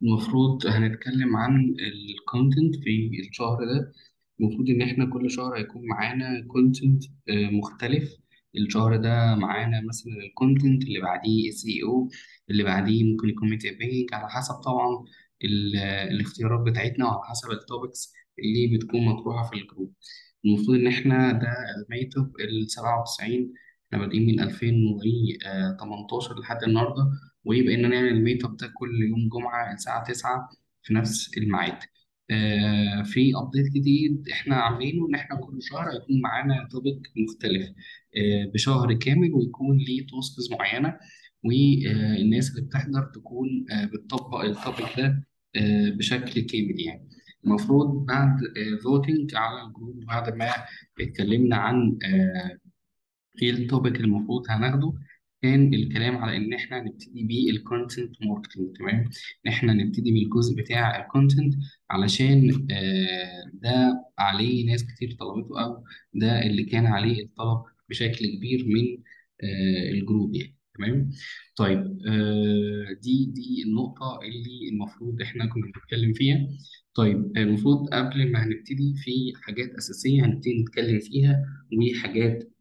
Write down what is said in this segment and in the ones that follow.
المفروض هنتكلم عن الكونتنت في الشهر ده المفروض إن إحنا كل شهر هيكون معانا كونتنت مختلف الشهر ده معانا مثلا الكونتنت اللي بعديه اس اي او اللي بعديه ممكن يكون ميتا بينج على حسب طبعا ال- الاختيارات بتاعتنا وعلى حسب التوبكس اللي بتكون مطروحة في الجروب المفروض إن إحنا ده الميتوب السبعة وتسعين إحنا بادئين من ألفين وتمنتاشر لحد النهاردة وبقينا نعمل الميت اب ده كل يوم جمعة الساعة 9 في نفس الميعاد. آه في أبديت جديد إحنا عاملينه إن إحنا كل شهر هيكون معانا توبيك مختلف آه بشهر كامل ويكون ليه توسكس معينة والناس اللي بتحضر تكون آه بتطبق التوبيك ده آه بشكل كامل يعني. المفروض بعد فوتنج على الجروب بعد ما اتكلمنا عن آه ايه التوبيك المفروض هناخده كان الكلام على ان احنا نبتدي بالكونتنت ماركتنج تمام ان احنا نبتدي بالجزء بتاع الكونتنت علشان آه، ده عليه ناس كتير طلبته او ده اللي كان عليه الطلب بشكل كبير من آه، الجروب يعني تمام طيب آه، دي دي النقطة اللي المفروض احنا كنا بنتكلم فيها طيب المفروض قبل ما هنبتدي في حاجات أساسية هنبتدي نتكلم فيها وحاجات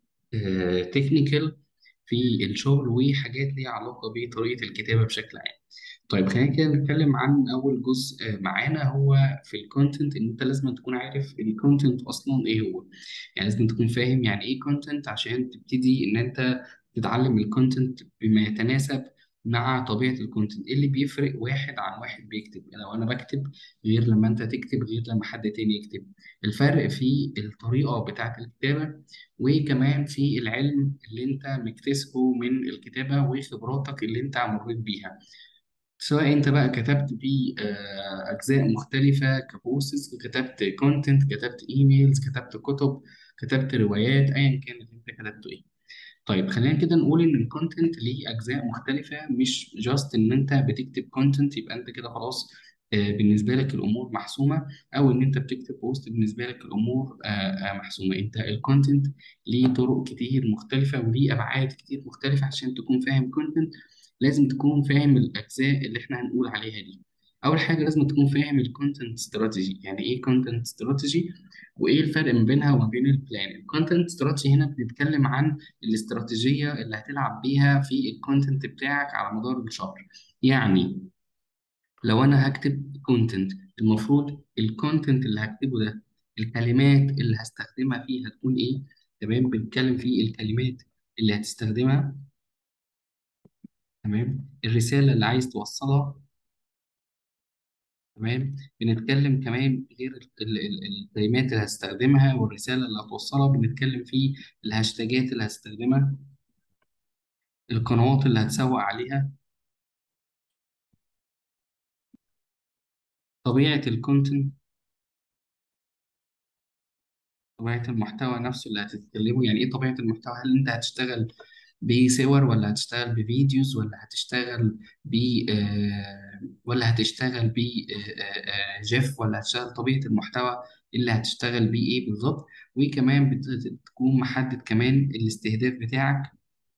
تكنيكال في الشغل وحاجات ليها علاقة بطريقة الكتابة بشكل عام. طيب خلينا كده نتكلم عن أول جزء آه، معانا هو في الكونتنت إن أنت لازم تكون عارف الكونتنت أصلا إيه هو. يعني لازم تكون فاهم يعني إيه كونتنت عشان تبتدي إن أنت تتعلم الكونتنت بما يتناسب مع طبيعة الكونتنت إيه اللي بيفرق واحد عن واحد بيكتب لو أنا بكتب غير لما أنت تكتب غير لما حد تاني يكتب الفرق في الطريقة بتاعة الكتابة وكمان في العلم اللي انت مكتسبه من الكتابة وخبراتك اللي انت مريت بيها سواء انت بقى كتبت بيه آه، اجزاء مختلفة كبوستس كتبت كونتنت كتبت ايميلز كتبت كتب كتبت روايات ايا كان اللي انت كتبته ايه طيب خلينا كده نقول ان الكونتنت ليه اجزاء مختلفه مش جاست ان انت بتكتب كونتنت يبقى انت كده خلاص آه، بالنسبه لك الامور محسومه او ان انت بتكتب بوست بالنسبه لك الامور آه، آه، محسومه انت الكونتنت ليه طرق كتير مختلفه وليه ابعاد كتير مختلفه عشان تكون فاهم كونتنت لازم تكون فاهم الاجزاء اللي احنا هنقول عليها دي اول حاجه لازم تكون فاهم الكونتنت استراتيجي يعني ايه كونتنت استراتيجي وايه الفرق ما بينها وما بين البلان الكونتنت استراتيجي هنا بنتكلم عن الاستراتيجية اللي هتلعب بيها في الكونتنت بتاعك على مدار الشهر يعني لو أنا هكتب كونتنت المفروض الكونتنت اللي هكتبه ده الكلمات اللي هستخدمها فيه هتكون إيه تمام بنتكلم في الكلمات اللي هتستخدمها تمام الرسالة اللي عايز توصلها تمام بنتكلم كمان غير ال- ال- ال- الكلمات اللي هستخدمها والرسالة اللي هتوصلها بنتكلم في الهاشتاجات اللي هستخدمها القنوات اللي هتسوق عليها طبيعة الكونتنت طبيعة المحتوى نفسه اللي هتتكلمه يعني إيه طبيعة المحتوى هل أنت هتشتغل بصور ولا هتشتغل بفيديوز ولا هتشتغل ب آه، ولا هتشتغل ب آه، آه، آه، جيف ولا هتشتغل طبيعة المحتوى اللي هتشتغل بيه إيه بالظبط وكمان بت- بتكون محدد كمان الاستهداف بتاعك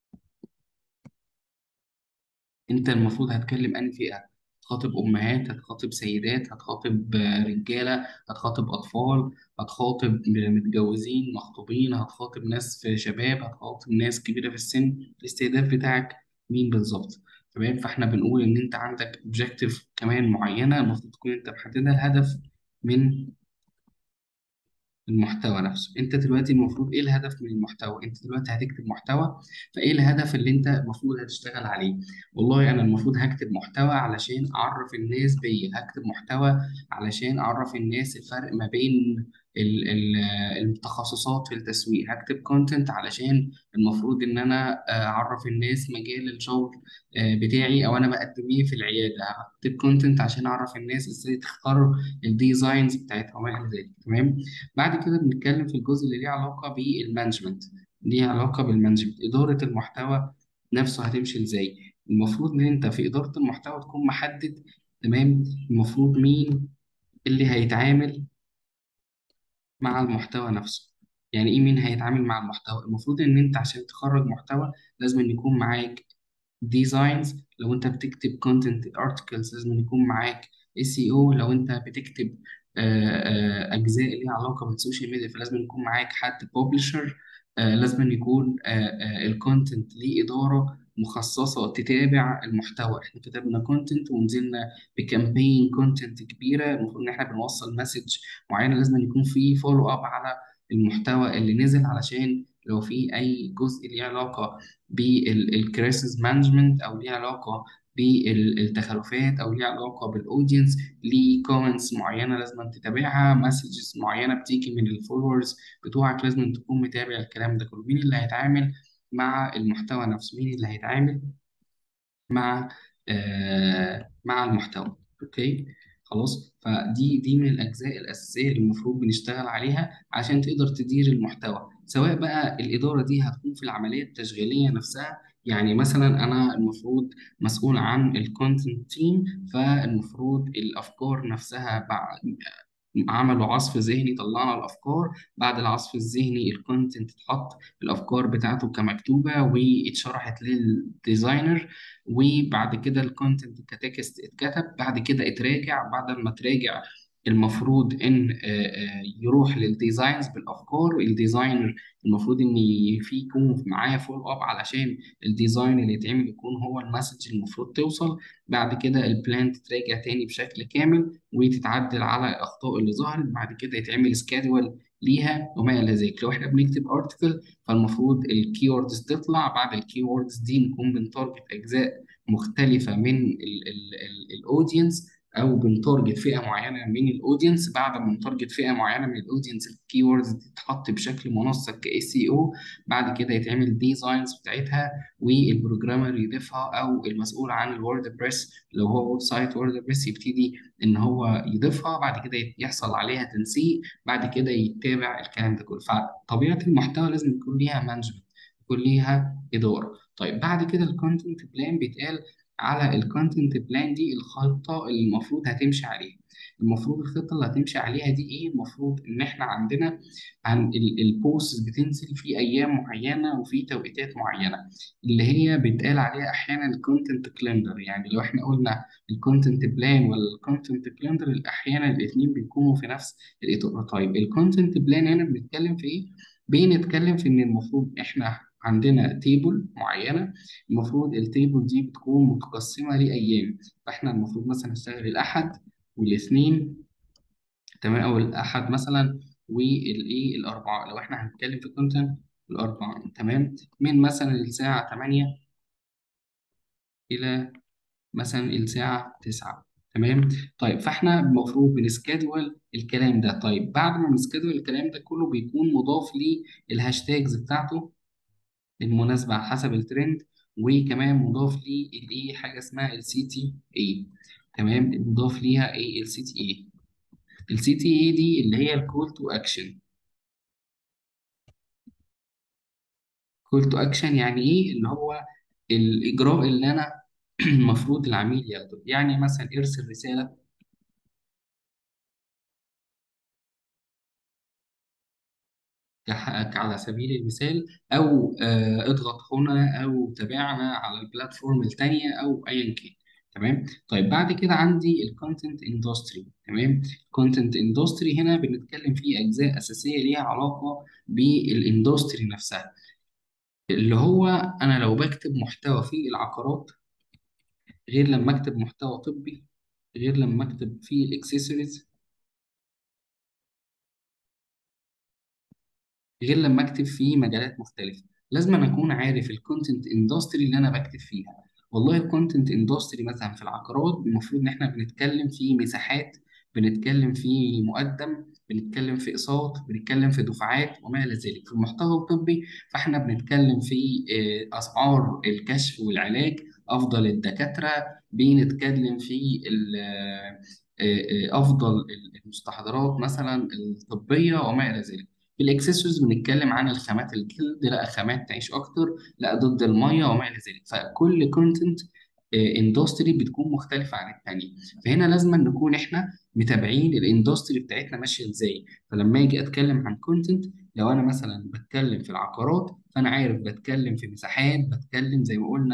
انت المفروض هتكلم انهي فئة هتخاطب امهات هتخاطب سيدات هتخاطب آه، رجالة هتخاطب اطفال هتخاطب متجوزين مخطوبين هتخاطب ناس في شباب هتخاطب ناس كبيرة في السن الاستهداف بتاعك مين بالظبط تمام فاحنا بنقول ان انت عندك اوبجيكتيف كمان معينة المفروض تكون انت محددها الهدف من المحتوى نفسه انت دلوقتي المفروض ايه الهدف من المحتوى انت دلوقتي هتكتب محتوى فايه الهدف اللي انت المفروض هتشتغل عليه والله انا المفروض هكتب محتوى علشان اعرف الناس بيا هكتب محتوى علشان اعرف الناس الفرق ما بين ال- ال- التخصصات في التسويق هكتب كونتنت علشان المفروض ان انا آه، اعرف الناس مجال الشغل آه، بتاعي او انا بقدم ايه في العياده هكتب كونتنت عشان اعرف الناس ازاي تختار الديزاينز بتاعتها وما الى ذلك تمام بعد كده بنتكلم في الجزء اللي ليه علاقة بالمانجمنت ليه علاقة بالمانجمنت إدارة المحتوى نفسه هتمشي إزاي المفروض إن أنت في إدارة المحتوى تكون محدد تمام المفروض مين اللي هيتعامل مع المحتوى نفسه يعني إيه مين هيتعامل مع المحتوى المفروض إن أنت عشان تخرج محتوى لازم إن يكون معاك ديزاينز لو انت بتكتب كونتنت ارتكلز لازم يكون معاك اس اي او لو انت بتكتب آه، آه، اجزاء ليها علاقه بالسوشيال ميديا فلازم يكون معاك حد ببلشر لازم يكون الكونتنت ليه اداره مخصصه تتابع المحتوى احنا كتبنا كونتنت ونزلنا بكامبين كونتنت كبيره المفروض ان احنا بنوصل مسج معينه لازم يكون في فولو اب على المحتوى اللي نزل علشان لو في اي جزء ليه علاقه بالكريسز مانجمنت او ليه علاقه بالتخلفات او ليه علاقه بالاودينس ليه كومنتس معينه لازم تتابعها مسجز معينه بتيجي من الفولورز بتوعك لازم تكون متابع الكلام ده كله مين اللي هيتعامل مع المحتوى نفسه مين اللي هيتعامل مع آه مع المحتوى اوكي خلاص فدي دي من الاجزاء الاساسيه اللي المفروض بنشتغل عليها عشان تقدر تدير المحتوى سواء بقى الاداره دي هتكون في العمليه التشغيليه نفسها يعني مثلا انا المفروض مسؤول عن الكونتنت تيم فالمفروض الافكار نفسها بع- عملوا عصف ذهني طلعنا الافكار بعد العصف الذهني الكونتنت اتحط الافكار بتاعته كمكتوبه واتشرحت للديزاينر وبعد كده الكونتنت كتكست اتكتب بعد كده اتراجع بعد ما تراجع المفروض ان آه، آه، يروح للديزاينز بالافكار الديزاينر المفروض ان في يكون معاه فول اب علشان الديزاين اللي يتعمل يكون هو المسج المفروض توصل بعد كده البلان تتراجع تاني بشكل كامل وتتعدل على الاخطاء اللي ظهرت بعد كده يتعمل سكادول ليها وما الى ذلك لو احنا بنكتب ارتكل فالمفروض الكيوردز تطلع بعد الكيوردز دي نكون بنتارجت اجزاء مختلفه من الاودينس او بنتارجت فئه معينه من الاودينس بعد ما نتارجت فئه معينه من الاودينس الكيوردز تتحط بشكل منسق كاس اي او بعد كده يتعمل ديزاينز بتاعتها والبروجرامر يضيفها او المسؤول عن الورد بريس لو هو ويب سايت وورد بريس يبتدي ان هو يضيفها بعد كده يحصل عليها تنسيق بعد كده يتابع الكلام ده كله فطبيعه المحتوى لازم يكون ليها مانجمنت يكون ليها اداره طيب بعد كده الكونتنت بلان بيتقال على الكونتنت بلان دي الخطه اللي المفروض هتمشي عليها المفروض الخطه اللي هتمشي عليها دي ايه المفروض ان احنا عندنا عن البوست بتنزل في ايام معينه وفي توقيتات معينه اللي هي بيتقال عليها احيانا الكونتنت كالندر يعني لو احنا قلنا الكونتنت بلان ولا الكونتنت كالندر احيانا الاثنين بيكونوا في نفس الاطار طيب الكونتنت بلان هنا بنتكلم في ايه بنتكلم في ان المفروض احنا عندنا تيبل معينه المفروض التيبل دي بتكون متقسمه لايام فاحنا المفروض مثلا نشتغل الاحد والاثنين تمام او الاحد مثلا والايه الاربعاء لو احنا هنتكلم في كونتنت الاربعاء تمام من مثلا الساعه 8 الى مثلا الساعه 9 تمام طيب فاحنا المفروض بنسكادول الكلام ده طيب بعد ما بنسكادول الكلام ده كله بيكون مضاف للهاشتاجز بتاعته بالمناسبة على حسب الترند وكمان مضاف ليه الايه حاجة اسمها السي تي اي تمام مضاف ليها ايه السي تي اي السي تي اي دي اللي هي الكول تو اكشن كول تو اكشن يعني ايه اللي هو الاجراء اللي انا المفروض العميل ياخده يعني مثلا ارسل رسالة كح- على سبيل المثال او آه، اضغط هنا او تابعنا على البلاتفورم التانية او ايا كان تمام طيب بعد كده عندي الكونتنت اندستري تمام الكونتنت اندستري هنا بنتكلم فيه اجزاء اساسيه ليها علاقه بالاندستري نفسها اللي هو انا لو بكتب محتوى في العقارات غير لما اكتب محتوى طبي غير لما اكتب في الاكسسوارز غير لما اكتب في مجالات مختلفه لازم أنا اكون عارف الكونتنت اندستري اللي انا بكتب فيها والله الكونتنت اندستري مثلا في العقارات المفروض ان احنا بنتكلم في مساحات بنتكلم في مقدم بنتكلم في اقساط بنتكلم في دفعات وما الى ذلك في المحتوى الطبي فاحنا بنتكلم في آه، اسعار الكشف والعلاج افضل الدكاتره بنتكلم في ال- آه، آه، افضل المستحضرات مثلا الطبيه وما الى ذلك في الاكسسوارز بنتكلم عن الخامات الجلد لا خامات تعيش اكتر لا ضد الميه وما الى ذلك فكل كونتنت اندستري بتكون مختلفه عن الثانيه فهنا لازم نكون احنا متابعين الاندستري بتاعتنا ماشيه ازاي فلما اجي اتكلم عن كونتنت لو انا مثلا بتكلم في العقارات فانا عارف بتكلم في مساحات بتكلم زي ما قلنا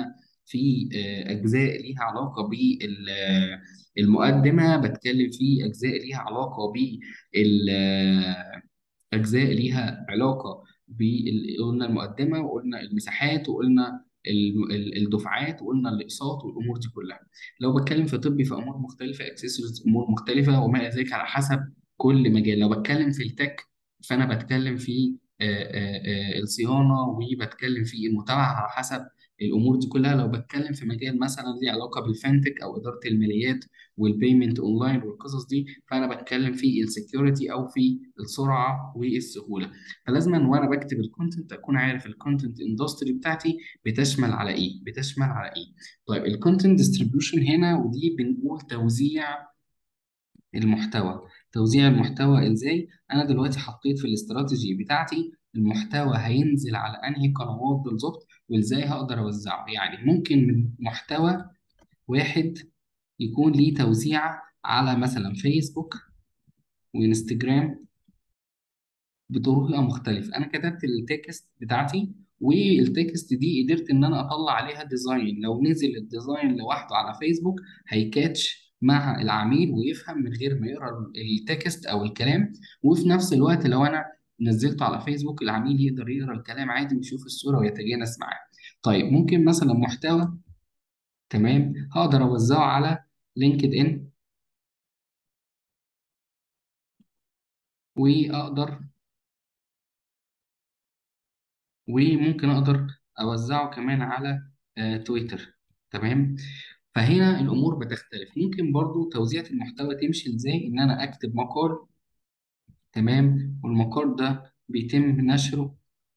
في آه، اجزاء ليها علاقه بالمقدمه بتكلم في اجزاء ليها علاقه بال أجزاء ليها علاقة بال... قلنا المقدمة وقلنا المساحات وقلنا ال- ال- الدفعات وقلنا الأقساط والأمور دي كلها لو بتكلم في طبي في أمور مختلفة اكسسوارز أمور مختلفة وما إلى ذلك على حسب كل مجال لو بتكلم في التك فأنا بتكلم في آه، آه، آه، الصيانة وبتكلم في المتابعة على حسب الأمور دي كلها لو بتكلم في مجال مثلا ليه علاقة بالفintech أو إدارة الماليات والبيمنت أونلاين والقصص دي فانا بتكلم في السكيورتي او في السرعه والسهوله فلازم وانا بكتب الكونتنت اكون عارف الكونتنت اندستري بتاعتي بتشمل على ايه بتشمل على ايه طيب الكونتنت ديستريبيوشن هنا ودي بنقول توزيع المحتوى توزيع المحتوى ازاي انا دلوقتي حطيت في الاستراتيجي بتاعتي المحتوى هينزل على انهي قنوات بالظبط وازاي هقدر اوزعه يعني ممكن من محتوى واحد يكون ليه توزيع على مثلا فيسبوك وانستجرام بطريقه مختلفه انا كتبت التكست بتاعتي والتكست دي قدرت ان انا اطلع عليها ديزاين لو نزل الديزاين لوحده على فيسبوك هيكاتش مع العميل ويفهم من غير ما يقرا التكست او الكلام وفي نفس الوقت لو انا نزلته على فيسبوك العميل يقدر يقرا الكلام عادي ويشوف الصوره ويتجانس معاه طيب ممكن مثلا محتوى تمام هقدر اوزعه على لينكد ان واقدر وممكن اقدر اوزعه كمان على آه، تويتر تمام فهنا الامور بتختلف ممكن برضو توزيع المحتوى تمشي ازاي ان انا اكتب مقال تمام والمقال ده بيتم نشره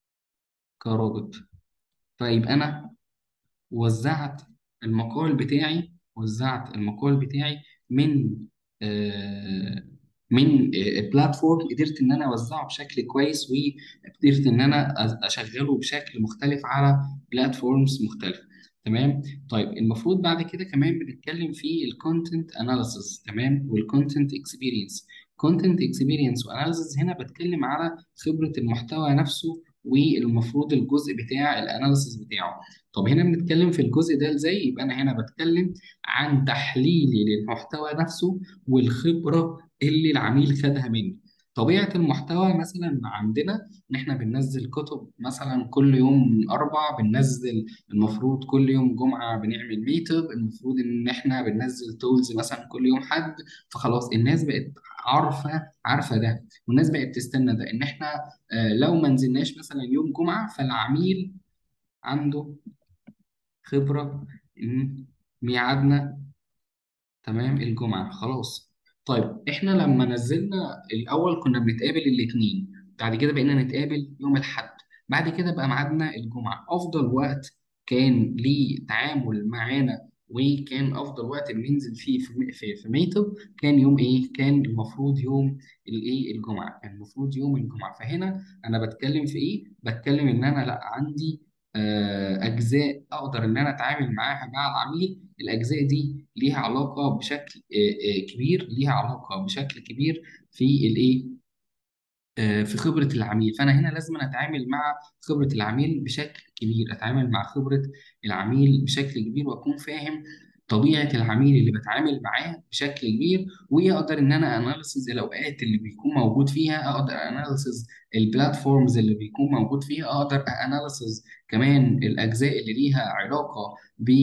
كرابط طيب انا وزعت المقال بتاعي وزعت المقال بتاعي من آه، من بلاتفورم قدرت ان انا اوزعه بشكل كويس وقدرت ان انا أ- اشغله بشكل مختلف على بلاتفورمز مختلفه تمام طيب المفروض بعد كده كمان بنتكلم في الكونتنت اناليسيس تمام والكونتنت اكسبيرينس كونتنت اكسبيرينس واناليسيس هنا بتكلم على خبره المحتوى نفسه والمفروض الجزء بتاع الاناليسيس بتاعه طب هنا بنتكلم في الجزء ده ازاي يبقى انا هنا بتكلم عن تحليلي للمحتوى نفسه والخبره اللي العميل خدها مني طبيعه المحتوى مثلا عندنا ان احنا بننزل كتب مثلا كل يوم اربع بننزل المفروض كل يوم جمعه بنعمل ميت اب المفروض ان احنا بننزل تولز مثلا كل يوم حد فخلاص الناس بقت عارفه عارفه ده والناس بقت تستنى ده ان احنا آه، لو ما نزلناش مثلا يوم جمعه فالعميل عنده خبرة إن ميعادنا تمام الجمعة خلاص طيب إحنا لما نزلنا الأول كنا بنتقابل الاثنين بعد كده بقينا نتقابل يوم الأحد بعد كده بقى ميعادنا الجمعة أفضل وقت كان ليه تعامل معانا وكان أفضل وقت بننزل فيه في في في ميتب كان يوم إيه؟ كان المفروض يوم الإيه؟ الجمعة كان المفروض يوم الجمعة فهنا أنا بتكلم في إيه؟ بتكلم إن أنا لأ عندي آه، أجزاء أقدر إن أنا أتعامل معاها مع العميل الأجزاء دي ليها علاقة بشكل آه، آه، كبير ليها علاقة بشكل كبير في الإيه آه، في خبرة العميل فأنا هنا لازم أتعامل مع خبرة العميل بشكل كبير أتعامل مع خبرة العميل بشكل كبير وأكون فاهم طبيعة العميل اللي بتعامل معاه بشكل كبير وأقدر إن أنا أناليسز الأوقات اللي بيكون موجود فيها أقدر أناليسز البلاتفورمز اللي بيكون موجود فيها أقدر أناليسز كمان الأجزاء اللي ليها علاقة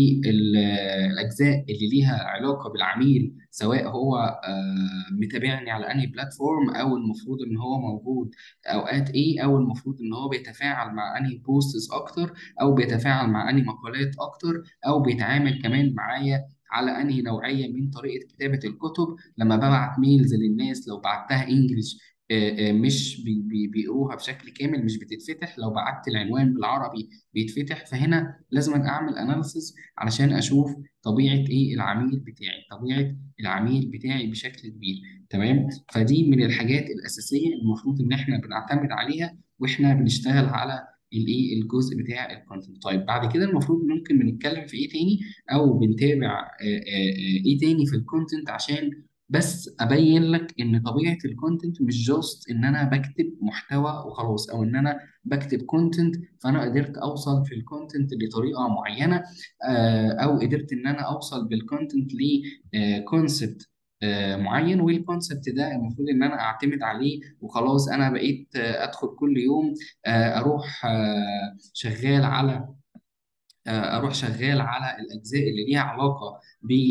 بالأجزاء اللي ليها علاقة بالعميل سواء هو آه، متابعني على أنهي بلاتفورم أو المفروض إن هو موجود أوقات إيه أو المفروض إن هو بيتفاعل مع أنهي بوستس أكتر أو بيتفاعل مع أنهي مقالات أكتر أو بيتعامل كمان معايا على أنهي نوعية من طريقة كتابة الكتب لما ببعت ميلز للناس لو بعتها إنجلش آه، آه، مش بي- بي- بيقروها بشكل كامل مش بتتفتح لو بعت العنوان بالعربي بيتفتح فهنا لازم اعمل اناليسز علشان اشوف طبيعه ايه العميل بتاعي طبيعه العميل بتاعي بشكل كبير تمام فدي من الحاجات الاساسيه المفروض ان احنا بنعتمد عليها واحنا بنشتغل على الايه الجزء بتاع الكونتنت طيب بعد كده المفروض ممكن بنتكلم في ايه تاني او بنتابع آه، آه، آه، ايه تاني في الكونتنت عشان بس ابين لك ان طبيعه الكونتنت مش جاست ان انا بكتب محتوى وخلاص او ان انا بكتب كونتنت فانا قدرت اوصل في الكونتنت لطريقه معينه آه، او قدرت ان انا اوصل بالكونتنت لكونسبت معين والكونسبت ده المفروض ان انا اعتمد عليه وخلاص انا بقيت آه، ادخل كل يوم آه، اروح آه، شغال على آه، اروح شغال على الاجزاء اللي ليها علاقه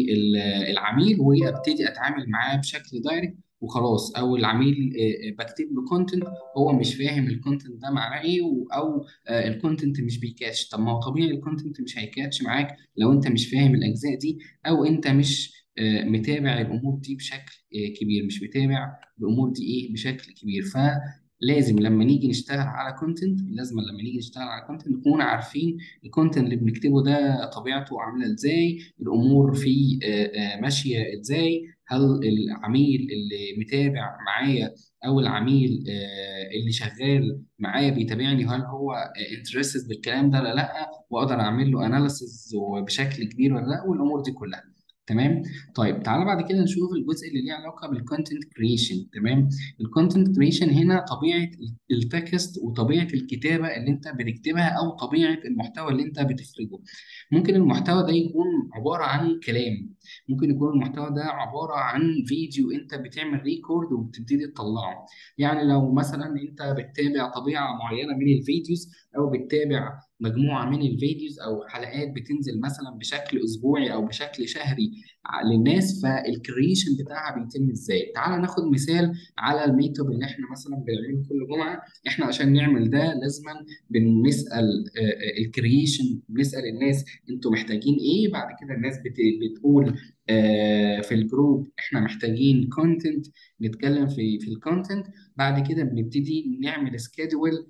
بالعميل وابتدي اتعامل معاه بشكل دايركت وخلاص او العميل آه، آه، بكتب له كونتنت هو مش فاهم الكونتنت ده معناه ايه و- او الكونتنت مش بيكاتش طب ما هو طبيعي الكونتنت مش هيكاتش معاك لو انت مش فاهم الاجزاء دي او انت مش آه، متابع الامور دي بشكل آه، كبير مش متابع الامور دي ايه بشكل كبير فلازم لما نيجي نشتغل على كونتنت لازم لما نيجي نشتغل على كونتنت نكون عارفين الكونتنت اللي بنكتبه ده طبيعته عامله ازاي الامور فيه آه، آه، ماشيه ازاي هل العميل اللي متابع معايا او العميل آه، اللي شغال معايا بيتابعني هل هو انترستد بالكلام ده ولا لا واقدر اعمل له اناليسز بشكل كبير ولا لا والامور دي كلها تمام طيب تعالى بعد كده نشوف الجزء اللي ليه علاقه بالكونتنت كريشن تمام الكونتنت كريشن هنا طبيعه التكست وطبيعه الكتابه اللي انت بتكتبها او طبيعه المحتوى اللي انت بتخرجه ممكن المحتوى ده يكون عباره عن كلام ممكن يكون المحتوى ده عباره عن فيديو انت بتعمل ريكورد وبتبتدي تطلعه يعني لو مثلا انت بتتابع طبيعه معينه من الفيديوز او بتتابع مجموعه من الفيديوز او حلقات بتنزل مثلا بشكل اسبوعي او بشكل شهري للناس فالكرييشن بتاعها بيتم ازاي تعال ناخد مثال على الميتوب اللي احنا مثلا بنعمله كل جمعه احنا عشان نعمل ده لازما بنسال الكرييشن بنسال الناس انتوا محتاجين ايه بعد كده الناس بت- بتقول آه، في الجروب احنا محتاجين كونتنت نتكلم في في الكونتنت بعد كده بنبتدي نعمل سكيدول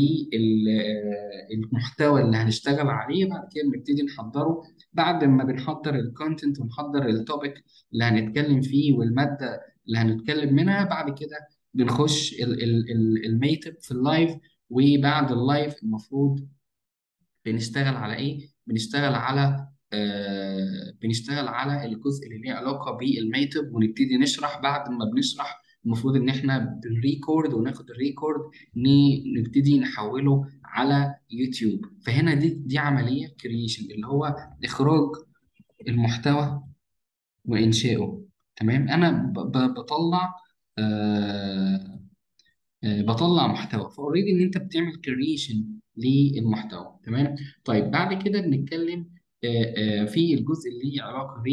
للمحتوى اللي هنشتغل عليه بعد كده بنبتدي نحضره بعد ما بنحضر الكونتنت ونحضر التوبيك اللي هنتكلم فيه والمادة اللي هنتكلم منها بعد كده بنخش ال- ال- ال- الميتب في اللايف وبعد اللايف المفروض بنشتغل على ايه؟ بنشتغل على آه بنشتغل على الجزء اللي ليه علاقة بالميتب ونبتدي نشرح بعد ما بنشرح المفروض ان احنا بنريكورد وناخد الريكورد ن- نبتدي نحوله على يوتيوب فهنا دي دي عملية كرييشن اللي هو اخراج المحتوى وانشائه تمام انا ب- ب- بطلع آه آه، بطلع محتوى فاوريدي ان انت بتعمل كرييشن للمحتوى تمام طيب بعد كده بنتكلم آه، آه، في الجزء اللي ليه علاقه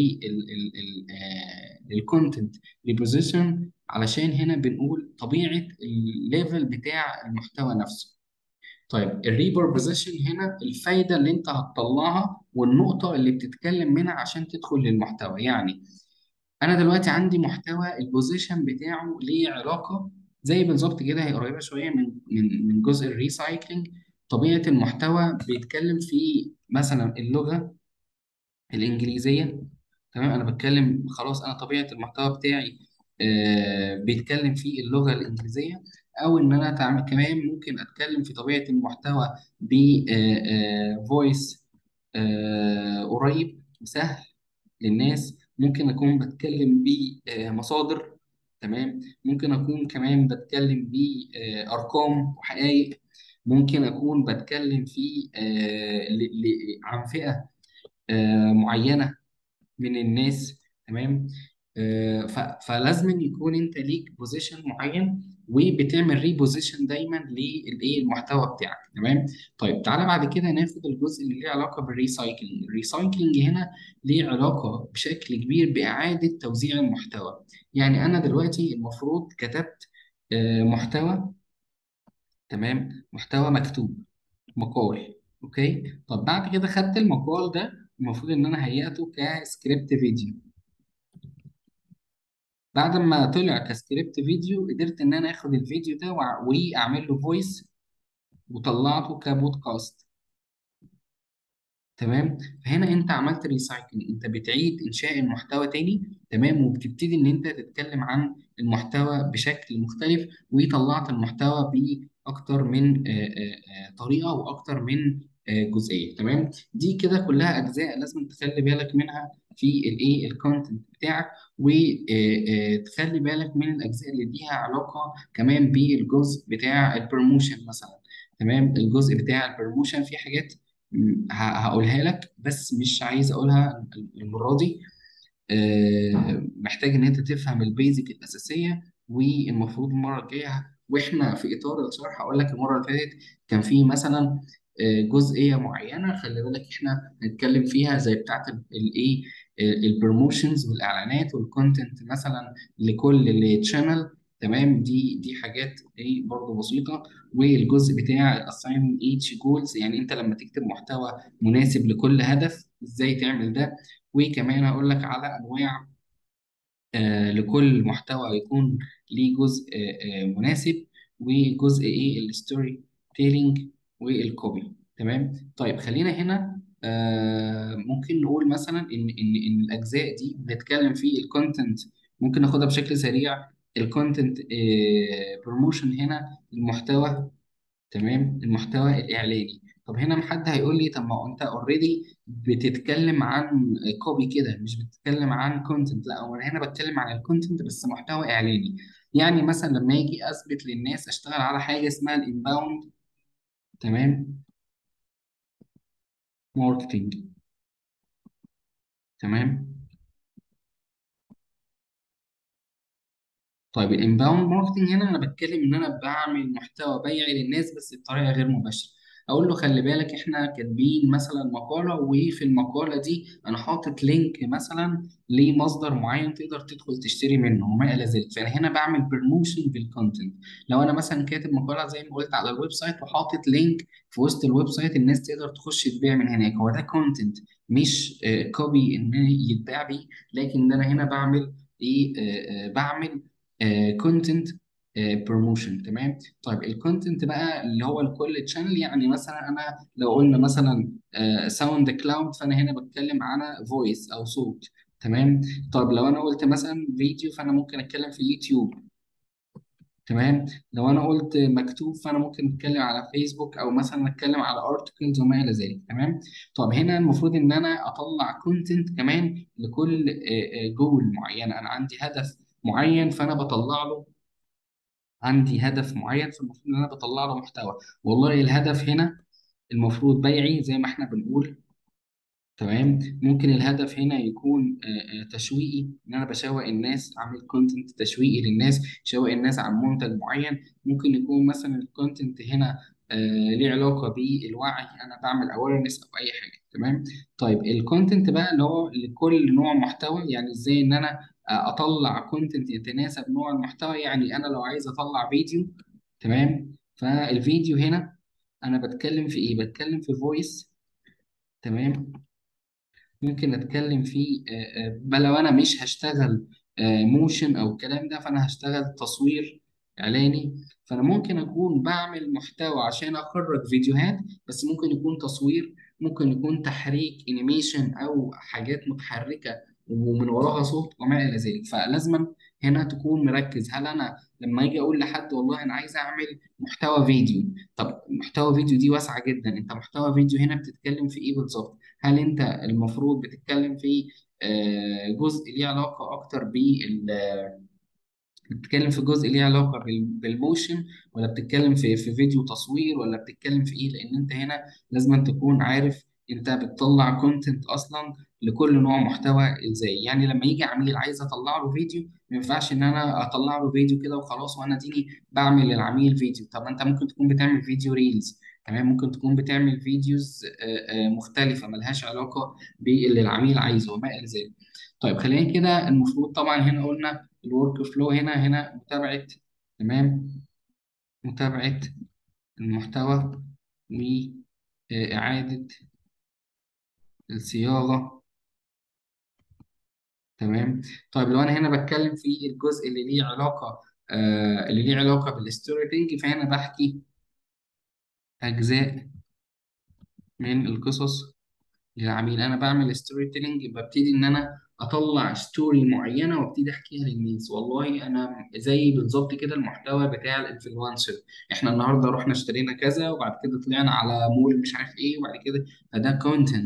بالكونتنت ريبوزيشن علشان هنا بنقول طبيعه الليفل بتاع المحتوى نفسه طيب الريبوزيشن هنا الفايده اللي انت هتطلعها والنقطه اللي بتتكلم منها عشان تدخل للمحتوى يعني انا دلوقتي عندي محتوى البوزيشن بتاعه ليه علاقه زي بالظبط كده هي قريبه شويه من من من جزء الريسايكلينج طبيعه المحتوى بيتكلم في مثلا اللغه الانجليزيه تمام انا بتكلم خلاص انا طبيعه المحتوى بتاعي آه بيتكلم في اللغه الانجليزيه او ان انا تعمل كمان ممكن اتكلم في طبيعه المحتوى ب فويس قريب وسهل للناس ممكن أكون بتكلم بمصادر تمام ممكن أكون كمان بتكلم بأرقام وحقائق ممكن أكون بتكلم في آه، ل- ل- عن فئة آه، معينة من الناس تمام آه، ف- فلازم يكون انت ليك بوزيشن معين وبتعمل ريبوزيشن دايما للايه المحتوى بتاعك تمام طيب تعالى بعد كده ناخد الجزء اللي ليه علاقه بالريسايكلينج الريسايكلينج هنا ليه علاقه بشكل كبير باعاده توزيع المحتوى يعني انا دلوقتي المفروض كتبت آه، محتوى تمام محتوى مكتوب مقال اوكي طب بعد كده خدت المقال ده المفروض ان انا هيئته كسكريبت فيديو بعد ما طلع كسكريبت فيديو قدرت ان انا اخد الفيديو ده وأع- واعمل له فويس وطلعته كبودكاست تمام فهنا انت عملت ريسايكلينج انت بتعيد انشاء المحتوى تاني تمام وبتبتدي ان انت تتكلم عن المحتوى بشكل مختلف وطلعت المحتوى باكتر من آه، آه، آه، طريقه واكتر من آه، جزئيه تمام دي كده كلها اجزاء لازم تخلي بالك منها في الايه الكونتنت بتاعك وتخلي بالك من الاجزاء اللي ليها علاقه كمان بالجزء بتاع البروموشن مثلا تمام الجزء بتاع البروموشن في حاجات م، ه- هقولها لك بس مش عايز اقولها المره دي آه، محتاج ان انت تفهم البيزك الاساسيه والمفروض المره الجايه واحنا في اطار الشرح هقول لك المره اللي فاتت كان في مثلا آه، جزئيه معينه خلي بالك احنا هنتكلم فيها زي بتاعه الايه البروموشنز والاعلانات والكونتنت مثلا لكل تشانل تمام دي دي حاجات ايه برضه بسيطه والجزء بتاع assign each goals يعني انت لما تكتب محتوى مناسب لكل هدف ازاي تعمل ده وكمان هقول لك على انواع آه، لكل محتوى يكون ليه جزء آه، آه، مناسب وجزء ايه الستوري تيلينج والكوبي تمام طيب خلينا هنا آه، ممكن نقول مثلا ان ان ان الاجزاء دي بنتكلم في الكونتنت ممكن ناخدها بشكل سريع الكونتنت بروموشن هنا المحتوى تمام المحتوى الاعلاني طب هنا حد هيقول لي طب ما هو انت اوريدي بتتكلم عن كوبي كده مش بتتكلم عن كونتنت لا هو انا هنا بتكلم عن الكونتنت بس محتوى اعلاني يعني مثلا لما يجي اثبت للناس اشتغل على حاجه اسمها الانباوند تمام ماركتنج تمام طيب الانباوند ماركتنج هنا انا بتكلم ان انا بعمل محتوى بيعي للناس بس بطريقه غير مباشره اقول له خلي بالك احنا كاتبين مثلا مقاله وفي المقاله دي انا حاطط لينك مثلا لمصدر معين تقدر تدخل تشتري منه وما الى ذلك فانا هنا بعمل بروموشن بالكونتنت لو انا مثلا كاتب مقاله زي ما قلت على الويب سايت وحاطط لينك في وسط الويب سايت الناس تقدر تخش تبيع من هناك هو ده كونتنت مش كوبي ان يتباع بيه لكن انا هنا بعمل ايه آه، آه، بعمل كونتنت بروموشن تمام طيب الكونتنت بقى اللي هو لكل تشانل يعني مثلا انا لو قلنا مثلا ساوند كلاود فانا هنا بتكلم على فويس او صوت تمام طيب لو انا قلت مثلا فيديو فانا ممكن اتكلم في يوتيوب تمام لو انا قلت مكتوب فانا ممكن اتكلم على فيسبوك او مثلا اتكلم على ارتكلز وما الى ذلك تمام طب هنا المفروض ان انا اطلع كونتنت كمان لكل جول معين انا عندي هدف معين فانا بطلع له عندي هدف معين فالمفروض ان انا بطلع له محتوى والله الهدف هنا المفروض بيعي زي ما احنا بنقول تمام ممكن الهدف هنا يكون آه، آه، تشويقي ان انا بشوق الناس اعمل كونتنت تشويقي للناس شوق الناس عن منتج معين ممكن يكون مثلا الكونتنت هنا آه، ليه علاقه بالوعي انا بعمل اويرنس او اي حاجه تمام طيب الكونتنت بقى اللي هو لكل نوع محتوى يعني ازاي ان انا آه، اطلع كونتنت يتناسب نوع المحتوى يعني انا لو عايز اطلع فيديو تمام فالفيديو هنا انا بتكلم في ايه بتكلم في فويس تمام ممكن اتكلم فيه آه، آه، بل لو انا مش هشتغل موشن او الكلام ده فانا هشتغل تصوير اعلاني فانا ممكن اكون بعمل محتوى عشان اخرج فيديوهات بس ممكن يكون تصوير ممكن يكون تحريك انيميشن او حاجات متحركه ومن وراها صوت وما الى ذلك فلازما هنا تكون مركز هل انا لما اجي اقول لحد والله انا عايز اعمل محتوى فيديو طب محتوى فيديو دي واسعه جدا انت محتوى فيديو هنا بتتكلم في ايه بالظبط هل انت المفروض بتتكلم في آه، جزء ليه علاقة أكتر بال بتتكلم في جزء ليه علاقة بال- بالموشن ولا بتتكلم في في فيديو تصوير ولا بتتكلم في إيه لأن أنت هنا لازم تكون عارف أنت بتطلع كونتنت أصلا لكل نوع محتوى إزاي يعني لما يجي عميل عايز أطلع له فيديو ما ينفعش إن أنا أطلع له فيديو كده وخلاص وأنا ديني بعمل للعميل فيديو طب أنت ممكن تكون بتعمل فيديو ريلز تمام ممكن تكون بتعمل فيديوز آه، آه، مختلفة ملهاش علاقة باللي العميل عايزه وما إلى ذلك طيب خلينا كده المفروض طبعا هنا قلنا الورك فلو هنا هنا متابعة تمام متابعة المحتوى وإعادة الصياغة تمام طيب لو أنا هنا بتكلم في الجزء اللي ليه علاقة آه اللي ليه علاقة بالستوري تيلينج فهنا بحكي أجزاء من القصص للعميل انا بعمل ستوري تيلينج ببتدي ان انا اطلع ستوري معينه وابتدي احكيها للناس والله انا زي بالظبط كده المحتوى بتاع الانفلونسر احنا النهارده رحنا اشترينا كذا وبعد كده طلعنا على مول مش عارف ايه وبعد كده فده كونتنت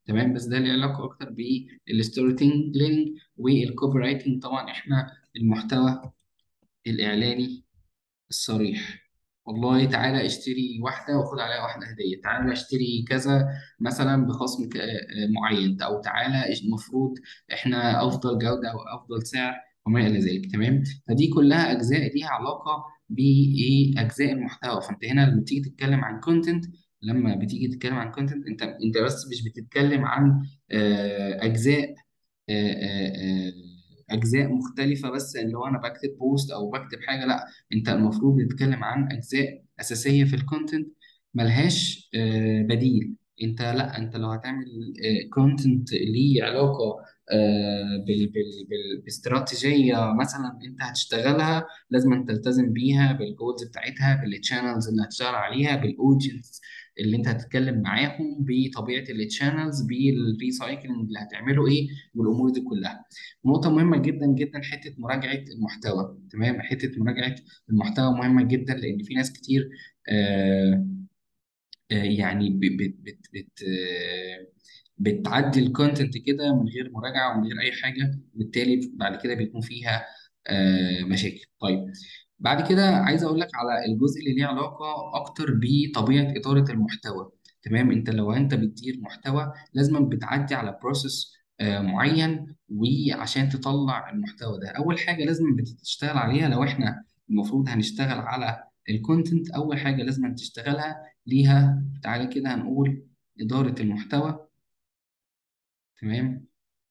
تمام بس ده له علاقه اكتر بالستوري تيلينج والكوبي رايتنج طبعا احنا المحتوى الاعلاني الصريح والله تعالى اشتري واحدة وخد عليها واحدة هدية تعالى اشتري كذا مثلا بخصم ك- آه، معين أو تعالى إيش- المفروض احنا أفضل جودة أو أفضل سعر وما إلى ذلك تمام فدي كلها أجزاء ليها علاقة بإيه أجزاء المحتوى فأنت هنا لما تيجي تتكلم عن كونتنت لما بتيجي تتكلم عن كونتنت انت انت بس مش بتتكلم عن آه، اجزاء آه، آه، آه، اجزاء مختلفه بس اللي هو انا بكتب بوست او بكتب حاجه لا انت المفروض تتكلم عن اجزاء اساسيه في الكونتنت ملهاش آه، بديل انت لا انت لو هتعمل كونتنت ليه علاقه آه، بال بال بال باستراتيجيه مثلا انت هتشتغلها لازم أن تلتزم بيها بالجولز بتاعتها بالتشانلز اللي هتشتغل عليها بالاودينس اللي انت هتتكلم معاهم بطبيعه التشانلز بالريسايكلينج اللي هتعمله ايه والامور دي كلها نقطة مهمة جدا جدا حتة مراجعة المحتوى تمام حتة مراجعة المحتوى مهمة جدا لأن في ناس كتير آه آه يعني ب- بت بت بت آه بتعدي الكونتنت كده من غير مراجعة ومن غير أي حاجة بالتالي بعد كده بيكون فيها آه مشاكل طيب بعد كده عايز اقول لك على الجزء اللي ليه علاقه اكتر بطبيعه اداره المحتوى تمام انت لو انت بتدير محتوى لازم بتعدي على بروسيس معين وعشان تطلع المحتوى ده اول حاجه لازم بتشتغل عليها لو احنا المفروض هنشتغل على الكونتنت اول حاجه لازم تشتغلها ليها تعالى كده هنقول اداره المحتوى تمام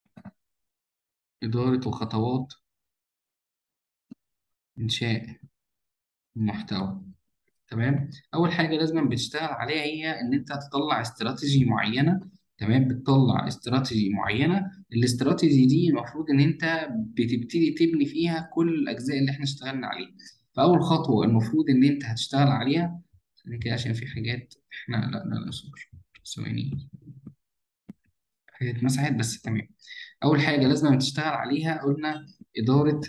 اداره وخطوات انشاء المحتوى تمام اول حاجه لازم بتشتغل عليها هي ان انت هتطلع استراتيجي معينه تمام بتطلع استراتيجي معينه الاستراتيجي دي المفروض ان انت بتبتدي تبني فيها كل الاجزاء اللي احنا اشتغلنا عليها فاول خطوه المفروض ان انت هتشتغل عليها ثانية كده عشان في حاجات احنا لا لا لا صبر ثواني حاجات اتمسحت بس تمام اول حاجه لازم تشتغل عليها قلنا اداره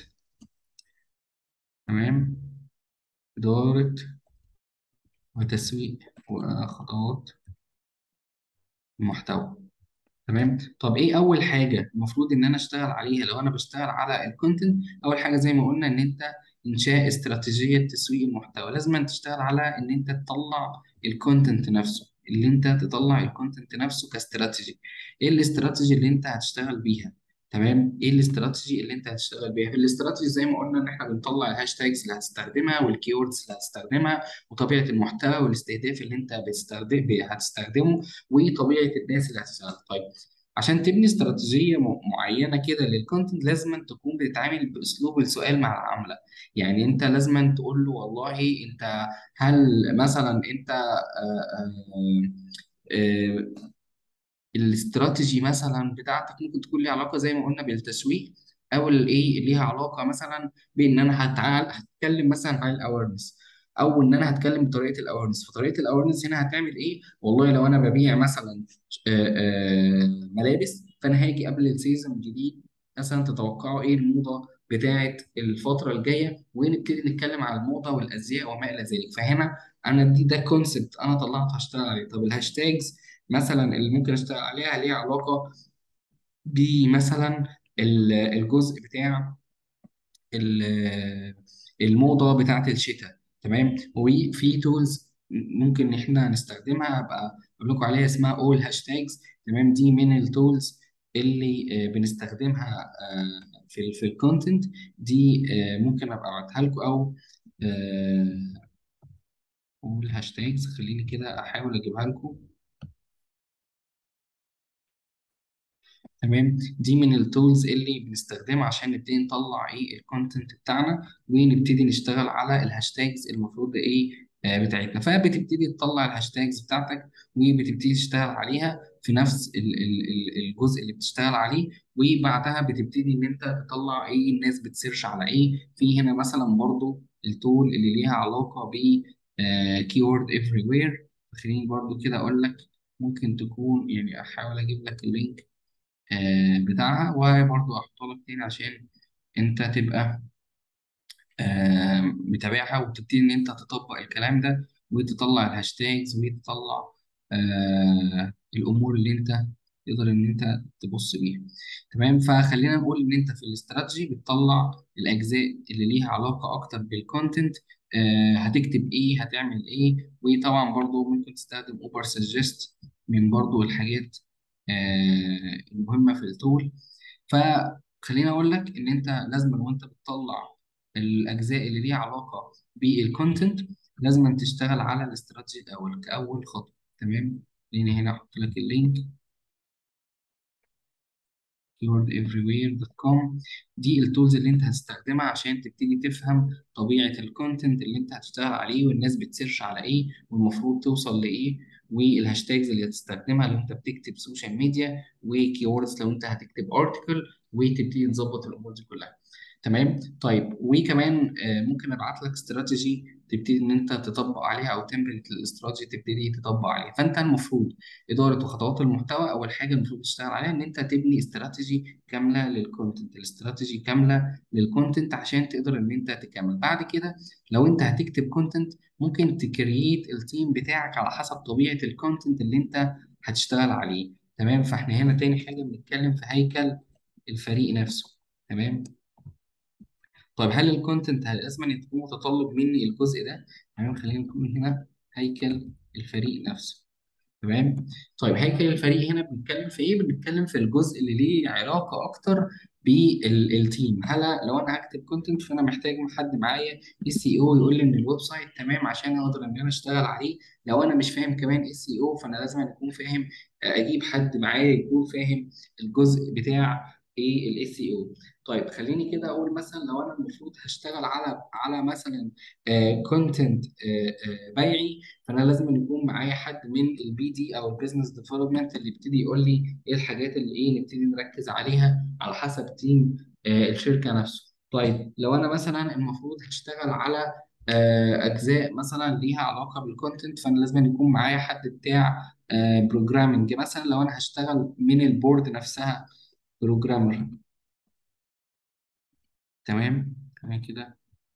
تمام اداره وتسويق وخطوات المحتوى تمام طب ايه اول حاجه المفروض ان انا اشتغل عليها لو انا بشتغل على الكونتنت اول حاجه زي ما قلنا ان انت انشاء استراتيجيه تسويق المحتوى لازم أن تشتغل على ان انت تطلع الكونتنت نفسه اللي انت تطلع الكونتنت نفسه كاستراتيجي ايه الاستراتيجي اللي انت هتشتغل بيها تمام ايه الاستراتيجي اللي انت هتشتغل بيها في الاستراتيجي زي ما قلنا ان احنا بنطلع الهاشتاجز اللي هتستخدمها والكيوردز اللي هتستخدمها وطبيعه المحتوى والاستهداف اللي انت بتستخدم هتستخدمه وطبيعه الناس اللي هتشتغل طيب عشان تبني استراتيجية م- معينة كده للكونتنت لازم تكون بتتعامل بأسلوب السؤال مع العملة يعني أنت لازم تقول له والله أنت هل مثلا أنت آه، آه، آه، الاستراتيجي مثلا بتاعتك ممكن تكون ليها علاقه زي ما قلنا بالتسويق او الايه ليها علاقه مثلا بان انا هتعال هتكلم مثلا عن الاويرنس او ان انا هتكلم بطريقه الاويرنس فطريقه الاويرنس هنا هتعمل ايه والله لو انا ببيع مثلا آه، آه، ملابس فانا هاجي قبل السيزون الجديد مثلا تتوقعوا ايه الموضه بتاعه الفتره الجايه ونبتدي نتكلم على الموضه والازياء وما الى ذلك فهنا انا دي ده كونسبت انا طلعت هشتغل عليه طب الهاشتاجز مثلا اللي ممكن اشتغل عليها ليها علاقه بمثلا ال- الجزء بتاع ال- الموضه بتاعت الشتاء تمام وفي تولز ممكن ان احنا نستخدمها ابقى اقول لكم عليها اسمها اول هاشتاجز تمام دي من التولز اللي آه، بنستخدمها آه، في ال في الكونتنت دي آه، ممكن ابقى ابعتها لكم او اول هاشتاجز خليني كده احاول اجيبها لكم تمام دي من التولز اللي بنستخدمها عشان نبتدي نطلع ايه الكونتنت بتاعنا ونبتدي نشتغل على الهاشتاجز المفروض ايه آه، بتاعتنا فبتبتدي تطلع الهاشتاجز بتاعتك وبتبتدي تشتغل عليها في نفس ال- ال- ال- الجزء اللي بتشتغل عليه وبعدها بتبتدي ان انت تطلع ايه الناس بتسيرش على ايه في هنا مثلا برضو التول اللي ليها علاقة ب keyword everywhere خليني برضو كده اقول لك ممكن تكون يعني احاول اجيب لك اللينك آه، بتاعها وبرضه احطه لك تاني عشان انت تبقى آه، متابعها وتبتدي ان انت تطبق الكلام ده وتطلع الهاشتاجز وتطلع آه، الامور اللي انت تقدر ان انت تبص بيها تمام فخلينا نقول ان انت في الاستراتيجي بتطلع الاجزاء اللي ليها علاقه اكتر بالكونتنت آه هتكتب ايه هتعمل ايه وطبعا برضو ممكن تستخدم اوبر سجست من برضو الحاجات آه المهمه في التول فخليني اقول لك ان انت لازم وانت بتطلع الاجزاء اللي ليها علاقه بالكونتنت لازم تشتغل على الاستراتيجي الاول كاول خطوه تمام خليني هنا احط لك اللينك keywordeverywhere.com دي التولز اللي انت هتستخدمها عشان تبتدي تفهم طبيعة الكونتنت اللي انت هتشتغل عليه والناس بتسيرش على ايه والمفروض توصل لايه والهاشتاجز اللي هتستخدمها لو انت بتكتب سوشيال ميديا وكيوردز لو انت هتكتب ارتكل وتبتدي تظبط الامور دي كلها تمام طيب وكمان آه، ممكن ابعت لك استراتيجي تبتدي ان انت تطبق عليها او تمبلت الاستراتيجي تبتدي تطبق عليها فانت المفروض اداره وخطوات المحتوى اول حاجه المفروض تشتغل عليها ان انت تبني استراتيجي كامله للكونتنت الاستراتيجي كامله للكونتنت عشان تقدر ان انت تكمل بعد كده لو انت هتكتب كونتنت ممكن تكريت التيم بتاعك على حسب طبيعه الكونتنت اللي انت هتشتغل عليه تمام فاحنا هنا تاني حاجه بنتكلم في هيكل الفريق نفسه تمام طيب هل الكونتنت لازم أن يكون متطلب مني الجزء ده تمام خلينا نكون هنا هيكل الفريق نفسه تمام طيب هيكل الفريق هنا بنتكلم في ايه بنتكلم في الجزء اللي ليه علاقه اكتر بالتيم هل لو انا هكتب كونتنت فانا محتاج حد معايا اس اي او يقول لي ان الويب سايت تمام عشان اقدر ان انا اشتغل عليه لو انا مش فاهم كمان اس اي او فانا لازم اكون فاهم اجيب حد معايا يكون فاهم الجزء بتاع ايه الاس اي او طيب خليني كده اقول مثلا لو انا المفروض هشتغل على على مثلا كونتنت بيعي فانا لازم يكون معايا حد من البي دي او البيزنس ديفلوبمنت اللي يبتدي يقول لي ايه الحاجات اللي ايه نبتدي نركز عليها على حسب تيم آه، الشركه نفسه طيب لو انا مثلا المفروض هشتغل على آه، اجزاء مثلا ليها علاقه بالكونتنت فانا لازم يكون معايا حد بتاع بروجرامنج مثلا لو انا هشتغل من البورد نفسها بروجرامر تمام تمام كده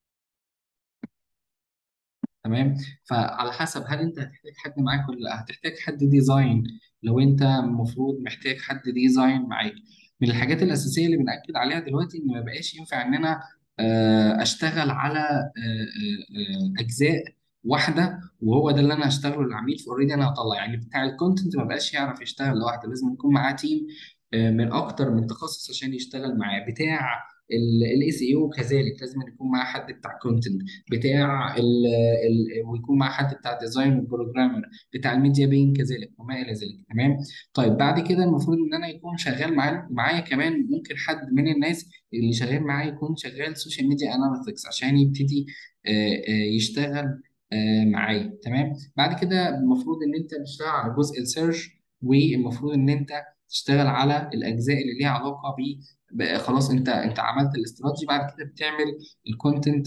تمام فعلى حسب هل انت هتحتاج حد معاك ولا لا هتحتاج حد ديزاين لو انت المفروض محتاج حد ديزاين معاك من الحاجات الاساسيه اللي بنأكد عليها دلوقتي ان ما بقاش ينفع ان انا آه، اشتغل على آه، آه، اجزاء واحده وهو ده اللي انا هشتغله للعميل فاوريدي انا هطلع يعني بتاع الكونتنت ما بقاش يعرف يشتغل لوحده لازم يكون معاه تيم من اكتر من تخصص عشان يشتغل معاه بتاع الاي سي او كذلك لازم يكون معاه حد بتاع كونتنت بتاع ال ال ويكون مع حد بتاع ديزاين وبروجرامر بتاع الميديا بين كذلك وما الى ذلك تمام طيب بعد كده المفروض ان انا يكون شغال معايا معايا كمان ممكن حد من الناس اللي شغال معايا يكون شغال سوشيال ميديا اناليتكس عشان يبتدي آه، آه، يشتغل آه، معايا تمام بعد كده المفروض ان انت تشتغل على جزء السيرش والمفروض ان انت تشتغل على الاجزاء اللي ليها علاقه بقى خلاص انت انت عملت الاستراتيجي بعد كده بتعمل الكونتنت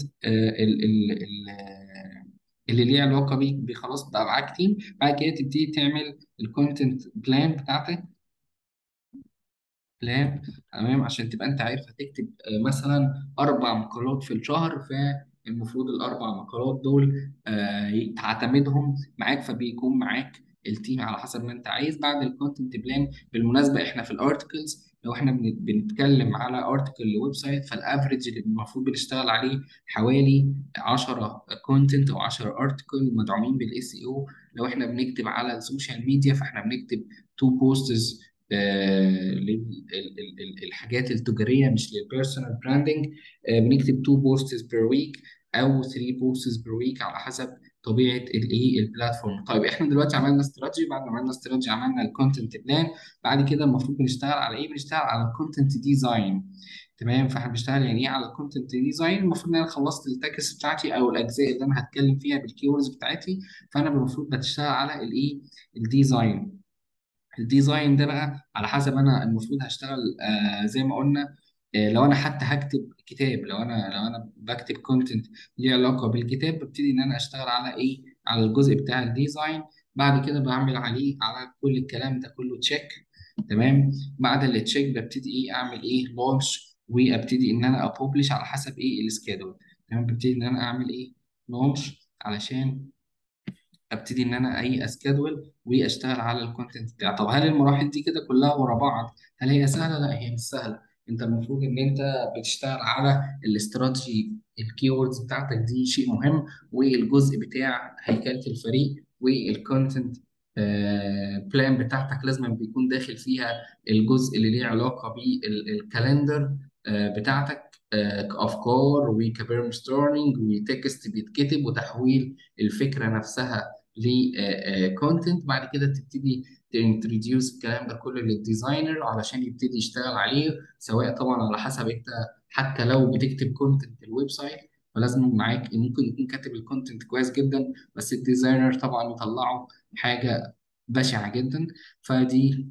اللي ليه علاقه بيك خلاص بقى معاك تيم بعد كده تبتدي تعمل الكونتنت بلان بتاعتك بلان تمام عشان تبقى انت عارف هتكتب آه، مثلا اربع مقالات في الشهر فالمفروض الاربع مقالات دول آه، تعتمدهم معاك فبيكون معاك التيم على حسب ما انت عايز بعد الكونتنت بلان بالمناسبه احنا في الارتكلز لو احنا بنتكلم على ارتكل لويب سايت فالافريج اللي المفروض بنشتغل عليه حوالي 10 كونتنت او 10 ارتكل مدعومين بالاس اي او لو احنا بنكتب على السوشيال ميديا فاحنا بنكتب تو بوستس للحاجات التجاريه مش للبيرسونال براندنج بنكتب تو بوستس بير ويك او 3 بوستس بير ويك على حسب طبيعه الايه البلاتفورم طيب احنا دلوقتي عملنا استراتيجي بعد ما عملنا استراتيجي عملنا الكونتنت بلان بعد كده المفروض بنشتغل على ايه بنشتغل على الكونتنت ديزاين تمام فاحنا بنشتغل يعني ايه على الكونتنت ديزاين المفروض ان انا خلصت التكست بتاعتي او الاجزاء اللي انا هتكلم فيها بالكيوردز بتاعتي فانا المفروض بشتغل على الايه الديزاين الديزاين ده بقى على حسب انا المفروض هشتغل آه زي ما قلنا آه لو انا حتى هكتب كتاب لو انا لو انا بكتب كونتنت ليه علاقه بالكتاب ببتدي ان انا اشتغل على ايه على الجزء بتاع الديزاين بعد كده بعمل عليه على كل الكلام ده كله تشيك تمام بعد التشيك ببتدي ايه اعمل ايه لونش وابتدي ان انا ابوبلش على حسب ايه السكادول تمام ببتدي ان انا اعمل ايه لونش علشان ابتدي ان انا اي اسكادول واشتغل على الكونتنت بتاعي طب هل المراحل دي كده كلها ورا بعض هل هي سهله لا هي مش سهله انت المفروض ان انت بتشتغل على الاستراتيجي الكيوردز بتاعتك دي شيء مهم والجزء بتاع هيكله الفريق والكونتنت بلان بتاعتك لازم بيكون داخل فيها الجزء اللي ليه علاقه بالكالندر بتاعتك آه، كافكار وكبيرم ستورمنج وتكست بيتكتب وتحويل الفكره نفسها لكونتنت بعد كده تبتدي تنتروديوس الكلام ده كله للديزاينر علشان يبتدي يشتغل عليه سواء طبعا على حسب انت حتى لو بتكتب كونتنت الويب سايت فلازم معاك ممكن يكون كاتب الكونتنت كويس جدا بس الديزاينر طبعا يطلعه حاجه بشعه جدا فدي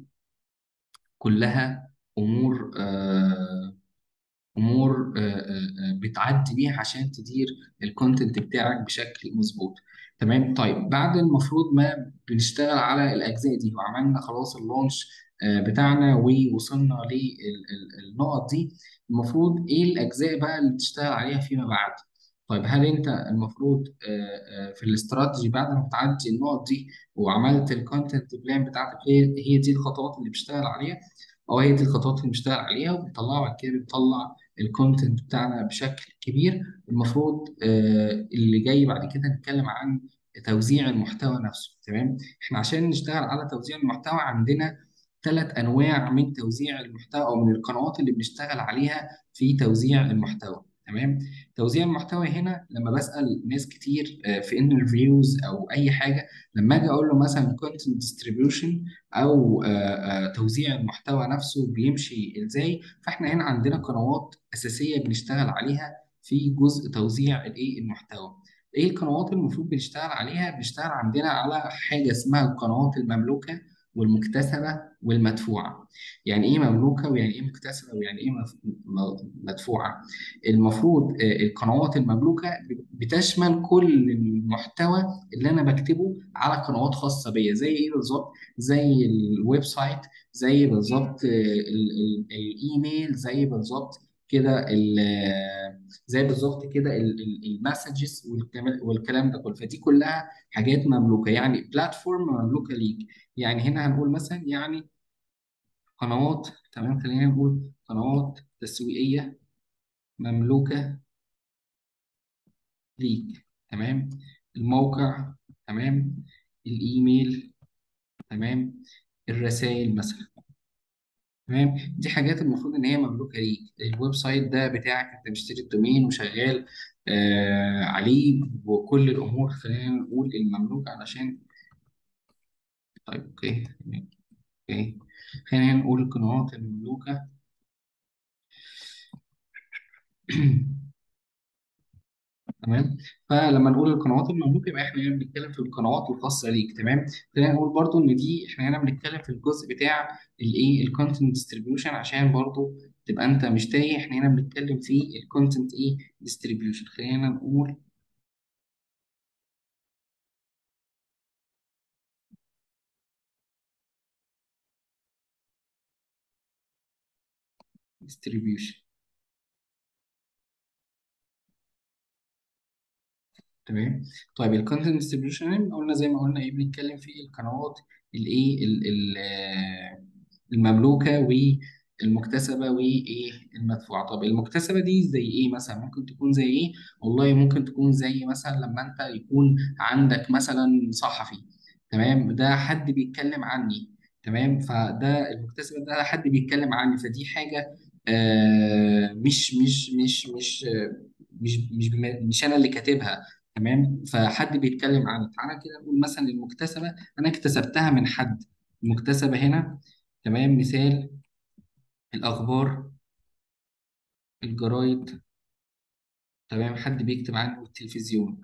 كلها امور آه امور آه، آه، آه، بتعدي بيها عشان تدير الكونتنت بتاعك بشكل مظبوط تمام طيب بعد المفروض ما بنشتغل على الاجزاء دي وعملنا خلاص اللونش بتاعنا ووصلنا للنقط دي المفروض ايه الاجزاء بقى اللي تشتغل عليها فيما بعد طيب هل انت المفروض في الاستراتيجي بعد ما تعدي النقط دي وعملت الكونتنت بلان بتاعتك هي هي دي الخطوات اللي بتشتغل عليها اه هي دي الخطوات اللي بنشتغل عليها وبنطلعها بعد كده بنطلع الكونتنت بتاعنا بشكل كبير المفروض آه، اللي جاي بعد كده نتكلم عن توزيع المحتوى نفسه تمام احنا عشان نشتغل على توزيع المحتوى عندنا ثلاث انواع من توزيع المحتوى او من القنوات اللي بنشتغل عليها في توزيع المحتوى تمام توزيع المحتوى هنا لما بسال ناس كتير آه، في انترفيوز او اي حاجه لما اجي اقول له مثلا كونتنت ديستريبيوشن او آه، آه، توزيع المحتوى نفسه بيمشي ازاي فاحنا هنا عندنا قنوات اساسيه بنشتغل عليها في جزء توزيع الايه المحتوى ايه القنوات المفروض بنشتغل عليها بنشتغل عندنا على حاجه اسمها القنوات المملوكه والمكتسبه والمدفوعه يعني ايه مملوكه ويعني ايه مكتسبه ويعني ايه مدفوعه المفروض آه، القنوات المملوكه بتشمل كل المحتوى اللي انا بكتبه على قنوات خاصه بيا زي ايه بالظبط زي الويب سايت زي بالظبط الايميل زي بالظبط كده زي بالظبط كده المسجز والكلام ده كله فدي كلها حاجات مملوكه يعني بلاتفورم مملوكه ليك يعني هنا هنقول مثلا يعني قنوات تمام خلينا نقول قنوات تسويقيه مملوكه ليك تمام الموقع تمام الايميل تمام الرسائل مثلا تمام دي حاجات المفروض ان هي مملوكه ليك الويب سايت ده بتاعك انت مشتري الدومين وشغال آه عليه وكل الامور خلينا نقول المملوكه علشان طيب اوكي اوكي خلينا نقول القنوات المملوكه تمام فلما نقول القنوات المملوكه يبقى احنا هنا بنتكلم في القنوات الخاصه ليك تمام خلينا نقول برضو ان دي احنا هنا بنتكلم في الجزء بتاع الايه الكونتنت ديستريبيوشن عشان برضو تبقى انت مش تايه احنا هنا بنتكلم في الكونتنت ايه ديستريبيوشن خلينا نقول distribution تمام طيب الكونتنت ديستريبيوشن قلنا زي ما قلنا ايه بنتكلم في القنوات الايه ال- ال- آه، المملوكه والمكتسبه وايه المدفوعه طب المكتسبه دي زي ايه مثلا ممكن تكون زي ايه والله ممكن تكون زي مثلا لما انت يكون عندك مثلا صحفي تمام ده حد بيتكلم عني تمام فده المكتسبه ده حد بيتكلم عني فدي حاجه آه مش مش مش مش آه، مش مش مش انا اللي كاتبها تمام فحد بيتكلم عنها تعالى كده نقول مثلا المكتسبه انا اكتسبتها من حد المكتسبه هنا تمام مثال الاخبار الجرايد تمام حد بيكتب عنه التلفزيون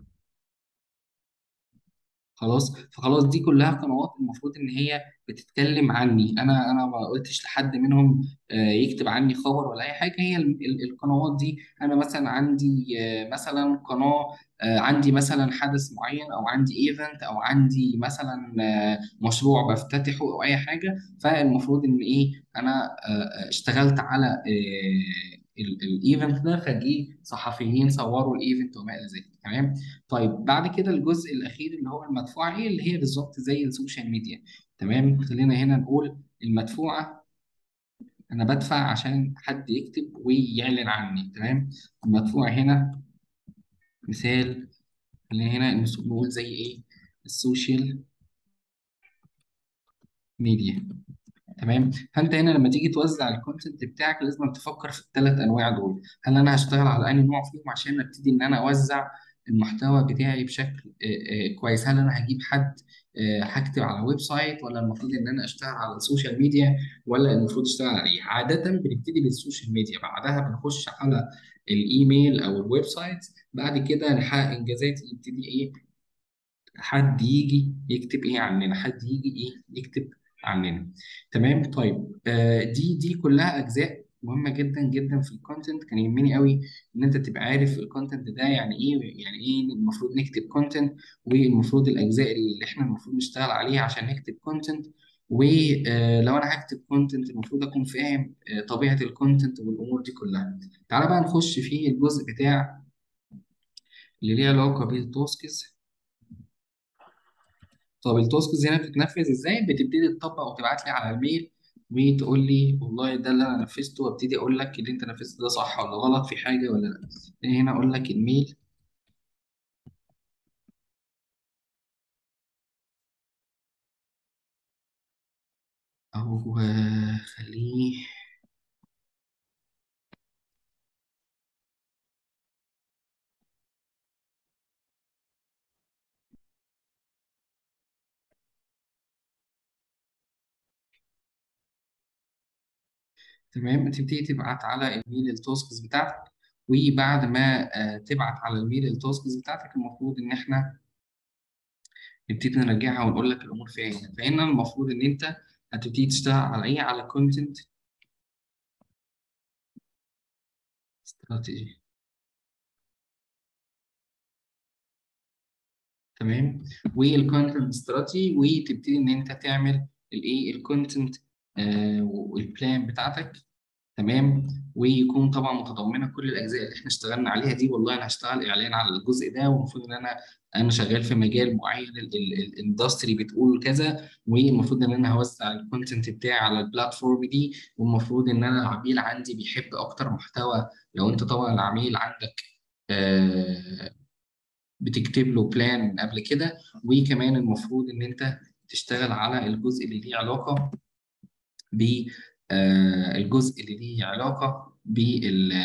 خلاص فخلاص دي كلها قنوات المفروض ان هي بتتكلم عني انا انا ما قلتش لحد منهم آه، يكتب عني خبر ولا اي حاجه هي ال- ال- القنوات دي انا مثلا عندي آه، مثلا قناه آه، عندي مثلا حدث معين او عندي ايفنت او عندي مثلا آه، مشروع بفتتحه او اي حاجه فالمفروض ان ايه انا آه، آه، اشتغلت على الايفنت ده فجي صحفيين صوروا الايفنت وما الى ذلك تمام طيب بعد كده الجزء الاخير اللي هو المدفوعه ايه اللي هي بالظبط زي السوشيال ميديا تمام خلينا هنا نقول المدفوعه انا بدفع عشان حد يكتب ويعلن عني تمام المدفوعه هنا مثال خلينا هنا نقول زي ايه السوشيال ميديا تمام فانت هنا لما تيجي توزع الكونتنت بتاعك لازم تفكر في الثلاث انواع دول هل انا هشتغل على انهي نوع فيهم عشان ابتدي ان انا اوزع المحتوى بتاعي بشكل آه، آه، كويس هل انا هجيب حد آه، هكتب على ويب سايت ولا المفروض ان انا اشتغل على السوشيال ميديا ولا المفروض اشتغل على ايه عاده بنبتدي بالسوشيال ميديا بعدها بنخش على الايميل او الويب سايت بعد كده نحقق انجازات يبتدي ايه حد يجي يكتب ايه عننا حد يجي ايه يكتب عننا تمام طيب آه دي دي كلها اجزاء مهمه جدا جدا في الكونتنت كان يهمني قوي ان انت تبقى عارف الكونتنت ده يعني ايه يعني ايه المفروض نكتب كونتنت والمفروض الاجزاء اللي احنا المفروض نشتغل عليها عشان نكتب كونتنت ولو انا هكتب كونتنت المفروض اكون فاهم آه، طبيعه الكونتنت والامور دي كلها تعال بقى نخش في الجزء بتاع اللي ليه علاقه بالتاسكس طب التاسكس هنا بتتنفذ ازاي؟ بتبتدي تطبق وتبعت لي على الميل وتقول لي والله ده اللي انا نفذته وابتدي اقول لك اللي انت نفذته ده صح ولا غلط في حاجه ولا لا. يعني هنا اقول لك الميل او آه، خليه تمام تبتدي تبعت على الميل التاسكس بتاعتك وبعد ما آه، تبعت على الميل التاسكس بتاعتك المفروض ان احنا نبتدي نراجعها ونقول لك الامور فيها ايه فهنا المفروض ان انت هتبتدي تشتغل على ايه على كونتنت استراتيجي تمام والكونتنت استراتيجي وتبتدي ان انت تعمل الايه الكونتنت والبلان بتاعتك تمام ويكون طبعا متضمنه كل الاجزاء اللي احنا اشتغلنا عليها دي والله انا هشتغل اعلان على الجزء ده والمفروض ان انا انا شغال في مجال معين الاندستري بتقول كذا والمفروض ان انا هوزع الكونتنت بتاعي على البلاتفورم دي والمفروض ان انا العميل عندي بيحب اكتر محتوى لو انت طبعا العميل عندك آه بتكتب له بلان من قبل كده وكمان المفروض ان انت تشتغل على الجزء اللي ليه علاقه بالجزء اللي ليه علاقه بال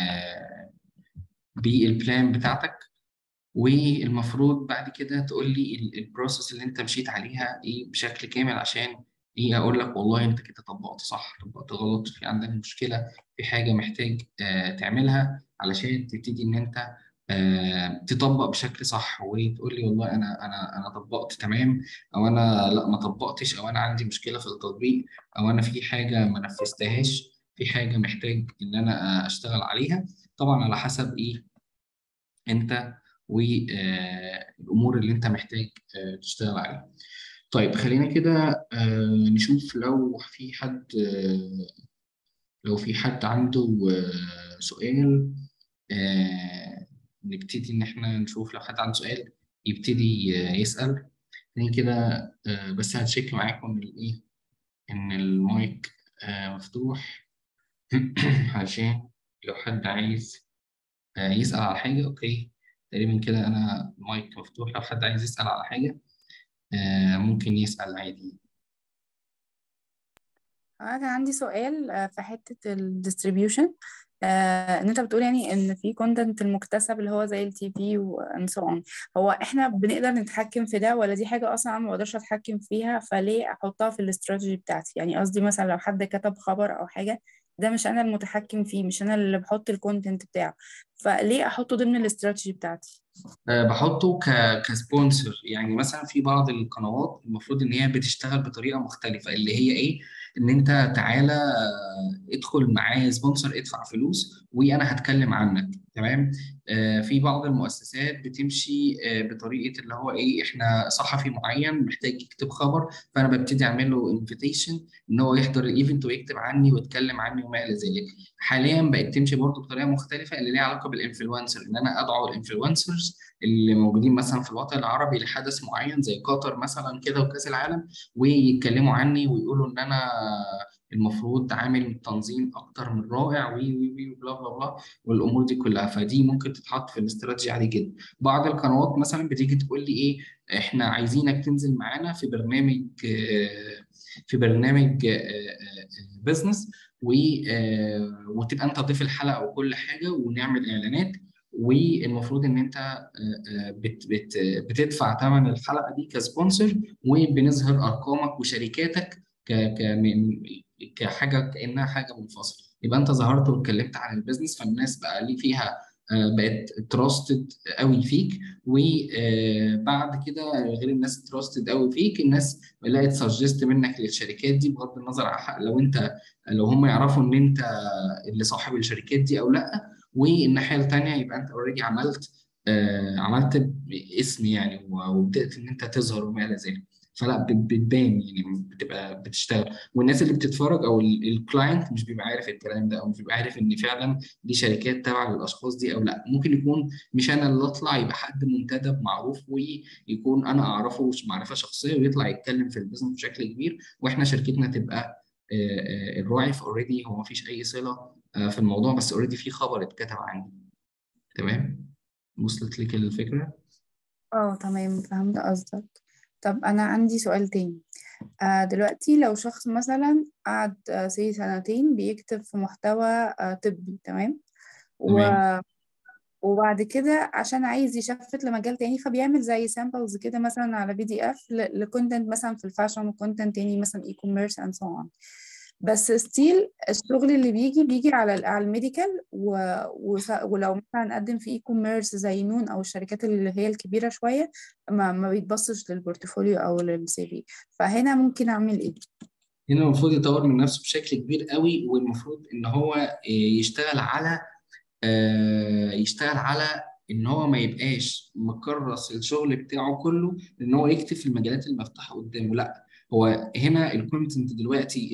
بالبلان بتاعتك والمفروض بعد كده تقول لي البروسيس اللي انت مشيت عليها ايه بشكل كامل عشان ايه اقول لك والله انت كده طبقت صح طبقت غلط في عندك مشكله في حاجه محتاج آه تعملها علشان تبتدي ان انت آه تطبق بشكل صح وتقول لي والله انا انا انا طبقت تمام او انا لا ما طبقتش او انا عندي مشكله في التطبيق او انا في حاجه ما نفذتهاش في حاجه محتاج ان انا اشتغل عليها طبعا على حسب ايه انت والامور اللي انت محتاج آه تشتغل عليها طيب خلينا كده آه نشوف لو في حد آه لو في حد عنده آه سؤال آه نبتدي إن إحنا نشوف لو حد عنده سؤال يبتدي آه يسأل يعني كده آه بس هتشيك معاكم إن الإيه إن المايك آه مفتوح عشان لو حد عايز آه يسأل على حاجة أوكي تقريبا كده أنا المايك مفتوح لو حد عايز يسأل على حاجة آه ممكن يسأل عادي أنا كان عندي سؤال آه، في حتة الديستريبيوشن ان انت بتقول يعني ان في كونتنت المكتسب اللي هو زي التي في وان سو اون هو احنا بنقدر نتحكم في ده ولا دي حاجة اصلا انا ما بقدرش اتحكم فيها فليه احطها في الاستراتيجي بتاعتي يعني قصدي مثلا لو حد كتب خبر او حاجة ده مش انا المتحكم فيه مش انا اللي بحط الكونتنت بتاعه فليه احطه ضمن الاستراتيجي بتاتي آه، بحطه ك كسبونسر يعني مثلا في بعض القنوات المفروض ان هي بتشتغل بطريقه مختلفه اللي هي ايه ان انت تعالى آه، ادخل معايا سبونسر ادفع فلوس وانا هتكلم عنك تمام آه في بعض المؤسسات بتمشي آه بطريقه اللي هو ايه احنا صحفي معين محتاج يكتب خبر فانا ببتدي اعمل له انفيتيشن ان هو يحضر الايفنت ويكتب عني ويتكلم عني وما الى ذلك حاليا بقت تمشي برضه بطريقه مختلفه اللي ليها علاقه بالانفلونسر ان انا ادعو الانفلونسرز اللي موجودين مثلا في الوطن العربي لحدث معين زي قطر مثلا كده وكاس العالم ويتكلموا عني ويقولوا ان انا المفروض عامل تنظيم اكتر من رائع وي وي وي بلا بلا بلا والامور دي كلها فدي ممكن تتحط في الاستراتيجي عادي جدا بعض القنوات مثلا بتيجي تقول لي ايه احنا عايزينك تنزل معانا في برنامج في برنامج بزنس وتبقى انت ضيف الحلقه وكل حاجه ونعمل اعلانات والمفروض ان انت بت بت بتدفع ثمن الحلقه دي كسبونسر وبنظهر ارقامك وشركاتك ك ك كحاجه كانها حاجه منفصله يبقى انت ظهرت واتكلمت عن البيزنس فالناس بقى ليه فيها بقت تراستد قوي فيك وبعد كده غير الناس تراستد قوي فيك الناس بقت سجست منك للشركات دي بغض النظر عن حق لو انت لو هم يعرفوا ان انت اللي صاحب الشركات دي او لا والناحيه الثانيه يبقى انت اوريدي عملت عملت اسم يعني وبدات ان انت تظهر وما الى ذلك فلا بتبان يعني بتبقى بتشتغل والناس اللي بتتفرج او الكلاينت مش بيبقى عارف الكلام ده او مش بيبقى عارف ان فعلا دي شركات تابعه للاشخاص دي او لا ممكن يكون مش انا اللي اطلع يبقى حد منتدب معروف ويكون انا اعرفه معرفه شخصيه ويطلع يتكلم في البيزنس بشكل كبير واحنا شركتنا تبقى الراعي فاوريدي هو ما فيش اي صله في الموضوع بس اوريدي في خبر اتكتب عني تمام وصلت لك الفكره اه تمام فهمت قصدك طب أنا عندي سؤال تاني آه دلوقتي لو شخص مثلا قعد آه سي سنتين بيكتب في محتوى آه طبي تمام و... تمام وبعد كده عشان عايز يشفت لمجال تاني فبيعمل زي سامبلز كده مثلا على بي دي اف لكونتنت مثلا في الفاشن وكونتنت تاني مثلا اي كوميرس اند سو اون بس ستيل الشغل اللي بيجي بيجي على على الميديكال و... وس... ولو مثلا قدم في اي كوميرس زي نون او الشركات اللي هي الكبيره شويه ما, ما بيتبصش للبورتفوليو او للسي في فهنا ممكن اعمل ايه هنا المفروض يطور من نفسه بشكل كبير قوي والمفروض ان هو يشتغل على يشتغل على ان هو ما يبقاش مكرس الشغل بتاعه كله ان هو يكتب في المجالات المفتوحه قدامه لا هو هنا الكونتنت دلوقتي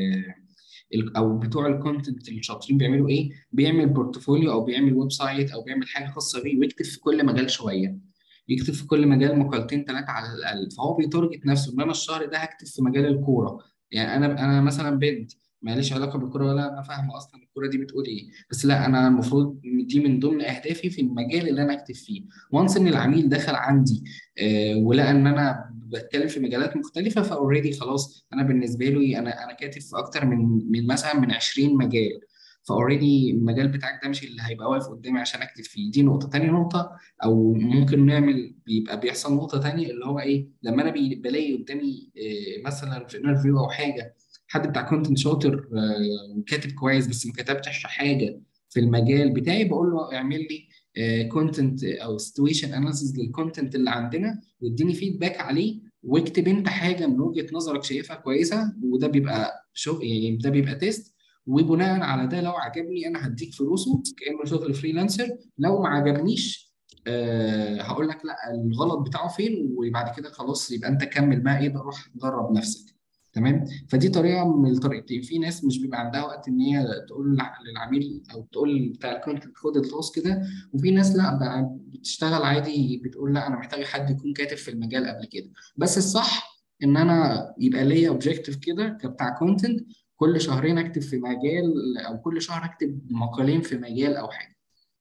ال او بتوع الكونتنت الشاطرين بيعملوا ايه؟ بيعمل بورتفوليو او بيعمل ويب سايت او بيعمل حاجه خاصه بيه ويكتب في كل مجال شويه يكتب في كل مجال مقالتين ثلاثه على الاقل فهو بيتارجت نفسه ان انا الشهر ده هكتب في مجال الكوره يعني انا انا مثلا بنت ماليش علاقه بالكوره ولا انا فاهمه اصلا الكوره دي بتقول ايه بس لا انا المفروض دي من ضمن اهدافي في المجال اللي انا اكتب فيه وانس ان العميل دخل عندي آه ولقى ان انا بتكلم في مجالات مختلفه فاوريدي خلاص انا بالنسبه لي انا انا كاتب في اكتر من من مثلا من 20 مجال فاوريدي المجال بتاعك ده مش اللي هيبقى واقف قدامي عشان اكتب فيه دي نقطه تاني نقطه او ممكن نعمل بيبقى بيحصل نقطه تانية اللي هو ايه لما انا بلاقي قدامي آه مثلا في انترفيو او حاجه حد بتاع كونتنت شاطر وكاتب كويس بس ما كتبتش حاجه في المجال بتاعي بقول له اعمل لي كونتنت او سيتويشن اناليسيس للكونتنت اللي عندنا واديني فيدباك عليه واكتب انت حاجه من وجهه نظرك شايفها كويسه وده بيبقى شو يعني ده بيبقى تيست وبناء على ده لو عجبني انا هديك فلوسه كانه شغل فريلانسر لو ما عجبنيش أه هقول لك لا الغلط بتاعه فين وبعد كده خلاص يبقى انت كمل بقى ايه روح جرب نفسك تمام فدي طريقه من الطريقتين في ناس مش بيبقى عندها وقت ان هي تقول للعميل او تقول بتاع الكونتنت خد التاسك كده وفي ناس لا بقى بتشتغل عادي بتقول لا انا محتاج حد يكون كاتب في المجال قبل كده بس الصح ان انا يبقى ليا اوبجيكتيف كده كبتاع كونتنت كل شهرين اكتب في مجال او كل شهر اكتب مقالين في مجال او حاجه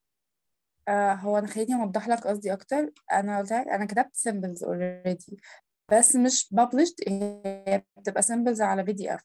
آه هو انا خليني اوضح لك قصدي اكتر انا قلت لك انا كتبت سيمبلز اوريدي بس مش published هي بتبقى سيمبلز على بي دي اف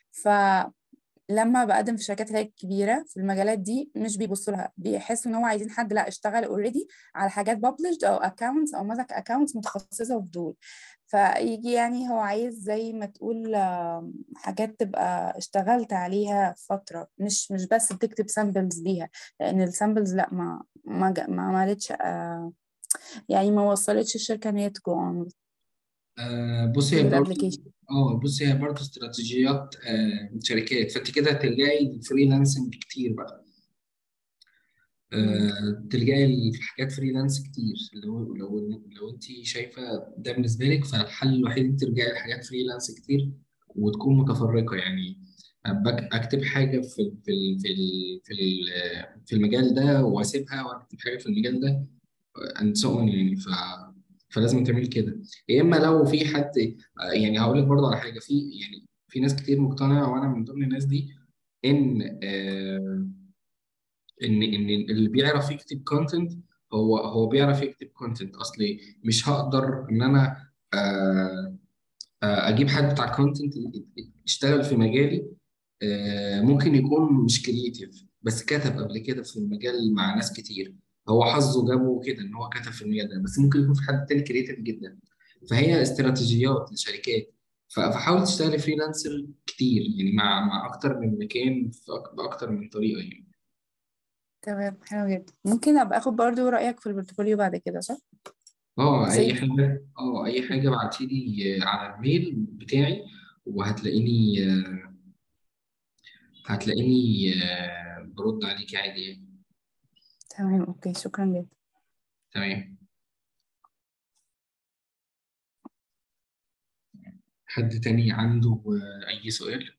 فلما بقدم في الشركات اللي هي الكبيره في المجالات دي مش بيبصوا لها بيحسوا ان هو عايزين حد لا اشتغل اوريدي على حاجات published او accounts او مسك accounts متخصصه في دول فيجي يعني هو عايز زي ما تقول حاجات تبقى اشتغلت عليها فتره مش مش بس بتكتب سامبلز ليها لان السامبلز لا ما ما ما عملتش يعني ما وصلتش الشركه ان هي تجو اون آه بصي هي برضه اه بصي هي برضه استراتيجيات آه شركات فانت كده هتلجئي للفريلانسنج كتير بقى مم. آه، تلجأي لحاجات فريلانس كتير لو لو لو انت شايفه ده بالنسبه لك فالحل الوحيد انك ترجعي لحاجات فريلانس كتير وتكون متفرقه يعني بك- اكتب حاجه في في ال- في ال- في ال- في المجال ده واسيبها واكتب حاجه في المجال ده and so on يعني ف فلازم تعمل كده يا اما لو في حد يعني هقول لك برضه على حاجه في يعني في ناس كتير مقتنعه وانا من ضمن الناس دي ان آه، ان ان اللي بيعرف يكتب كونتنت هو هو بيعرف يكتب كونتنت اصلي مش هقدر ان انا آه، آه، اجيب حد بتاع كونتنت يشتغل في مجالي آه، ممكن يكون مش كرييتيف بس كتب قبل كده في المجال مع ناس كتير هو حظه جابه كده ان هو كتب في المجال ده بس ممكن يكون في حد تاني كرييتيف جدا فهي استراتيجيات لشركات ف- فحاول تشتغل فريلانسر كتير يعني مع مع اكتر من مكان في أك- باكتر من طريقه يعني تمام حلو جدا ممكن ابقى اخد برضو رأيك في البورتفوليو بعد كده صح؟ اه اي سيف حاجه اه اي حاجه ابعتي لي على الميل بتاعي وهتلاقيني آه، هتلاقيني آه، برد عليكي عادي يعني تمام اوكي شكرا جدا تمام حد تاني عنده آه، اي سؤال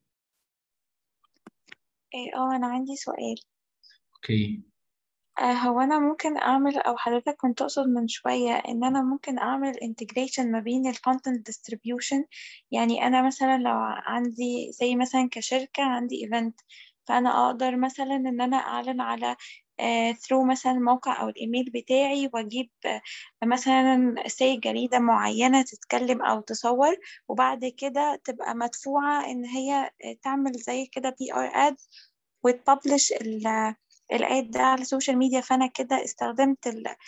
إيه، اه انا عندي سؤال اوكي آه، هو انا ممكن اعمل او حضرتك كنت تقصد من شوية ان انا ممكن اعمل integration ما بين ال content distribution يعني انا مثلا لو عندي زي مثلا كشركة عندي event فانا اقدر مثلا ان انا اعلن على آه، through مثلا الموقع او الايميل بتاعي واجيب آه، مثلا سي جريدة معينة تتكلم او تصور وبعد كده تبقى مدفوعة ان هي آه، تعمل زي كده بي ار ads وتبلش الاد ده على السوشيال ميديا فانا كده استخدمت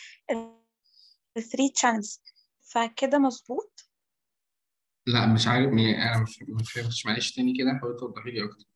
الثري channels فكده مظبوط لا مش عارف يعني انا مش مش فهمتش معلش تاني كده حاول توضحي لي اكتر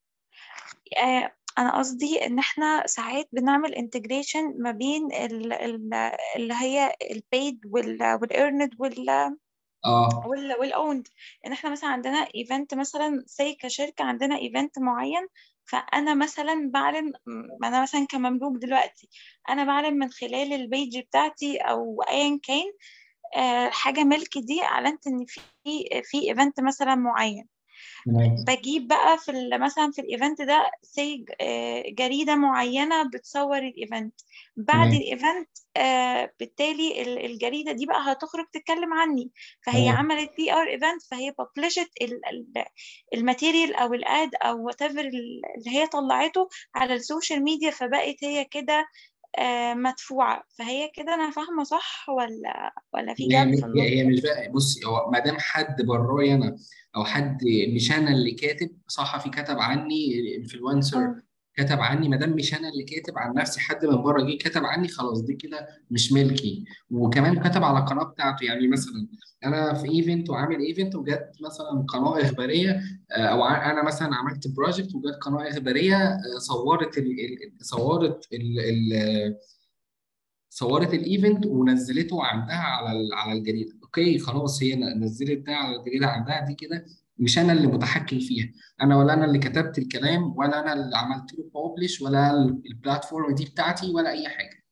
آه انا قصدي ان احنا ساعات بنعمل انتجريشن ما بين ال ال اللي هي البيد والايرند وال اه وال والاوند ان احنا مثلا عندنا ايفنت مثلا سي كشركه عندنا ايفنت معين فانا مثلا بعلن م- انا مثلا كمملوك دلوقتي انا بعلن من خلال البيج بتاعتي او ايا كان آه، حاجه ملكي دي اعلنت ان في في ايفنت مثلا معين تمام بجيب بقى في ال- مثلا في الايفنت ده سي جريدة معينة بتصور الايفنت بعد تمام الايفنت آه، بالتالي ال- الجريدة دي بقى هتخرج تتكلم عني فهي تمام عملت بي ار ايفنت فهي ببلشت الماتيريال او الاد او وات ايفر اللي هي طلعته على السوشيال ميديا فبقت هي كده آه، مدفوعة فهي كده انا فاهمة صح ولا ولا في هي جاب في النص هي هي مش بقى بصي هو ما دام حد براي انا او حد مش انا اللي كاتب صحفي كتب عني انفلونسر مم. كتب عني ما دام مش انا اللي كاتب عن نفسي حد من بره جه كتب عني خلاص دي كده مش ملكي وكمان كتب على القناه بتاعته يعني مثلا انا في ايفنت وعامل ايفنت وجت مثلا قناه اخباريه آه، او ع- انا مثلا عملت بروجكت وجت قناه اخباريه آه، صورت ال ال- صورت ال ال صورت الايفنت ونزلته عندها على ال- على الجريده اوكي خلاص هي ن- نزلت ده على الجريده عندها دي كده مش انا اللي متحكم فيها انا ولا انا اللي كتبت الكلام ولا انا اللي عملت له ببلش ولا ال- البلاتفورم دي بتاعتي ولا اي حاجه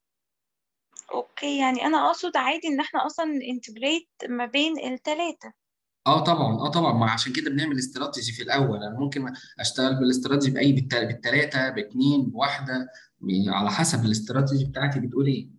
اوكي يعني انا اقصد عادي ان احنا اصلا انتجريت ما بين التلاتة اه طبعا اه طبعا ما عشان كده بنعمل استراتيجي في الاول انا ممكن اشتغل بالاستراتيجي باي بالتل- بالتلاته باثنين بواحده يعني على حسب الاستراتيجي بتاعتي بتقول ايه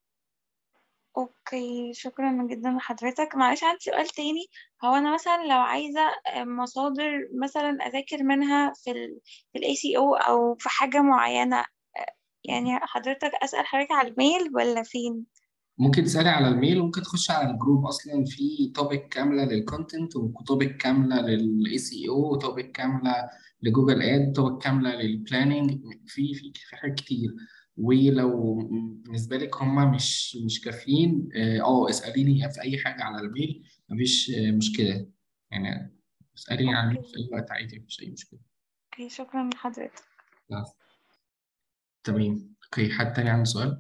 اوكي شكرا جدا لحضرتك معلش عندي سؤال تاني هو انا مثلا لو عايزة آه، مصادر مثلا اذاكر منها في ال في الاي سي او او في حاجة معينة آه، يعني حضرتك اسأل حضرتك على الميل ولا فين ممكن تسألي على الميل وممكن تخش على الجروب اصلا في توبيك كامله للكونتنت وتوبيك كامله للاي سي او وتوبيك كامله لجوجل اد توبيك كامله للبلاننج في في في حاجات كتير ولو بالنسبه لك هم مش مش كافيين اه آه، اساليني في اي حاجه على الميل مفيش آه، مشكله يعني اساليني على الميل اوكي في اي وقت عادي مفيش اي مشكله اوكي شكرا لحضرتك لا. تمام اوكي حد تاني عنده سؤال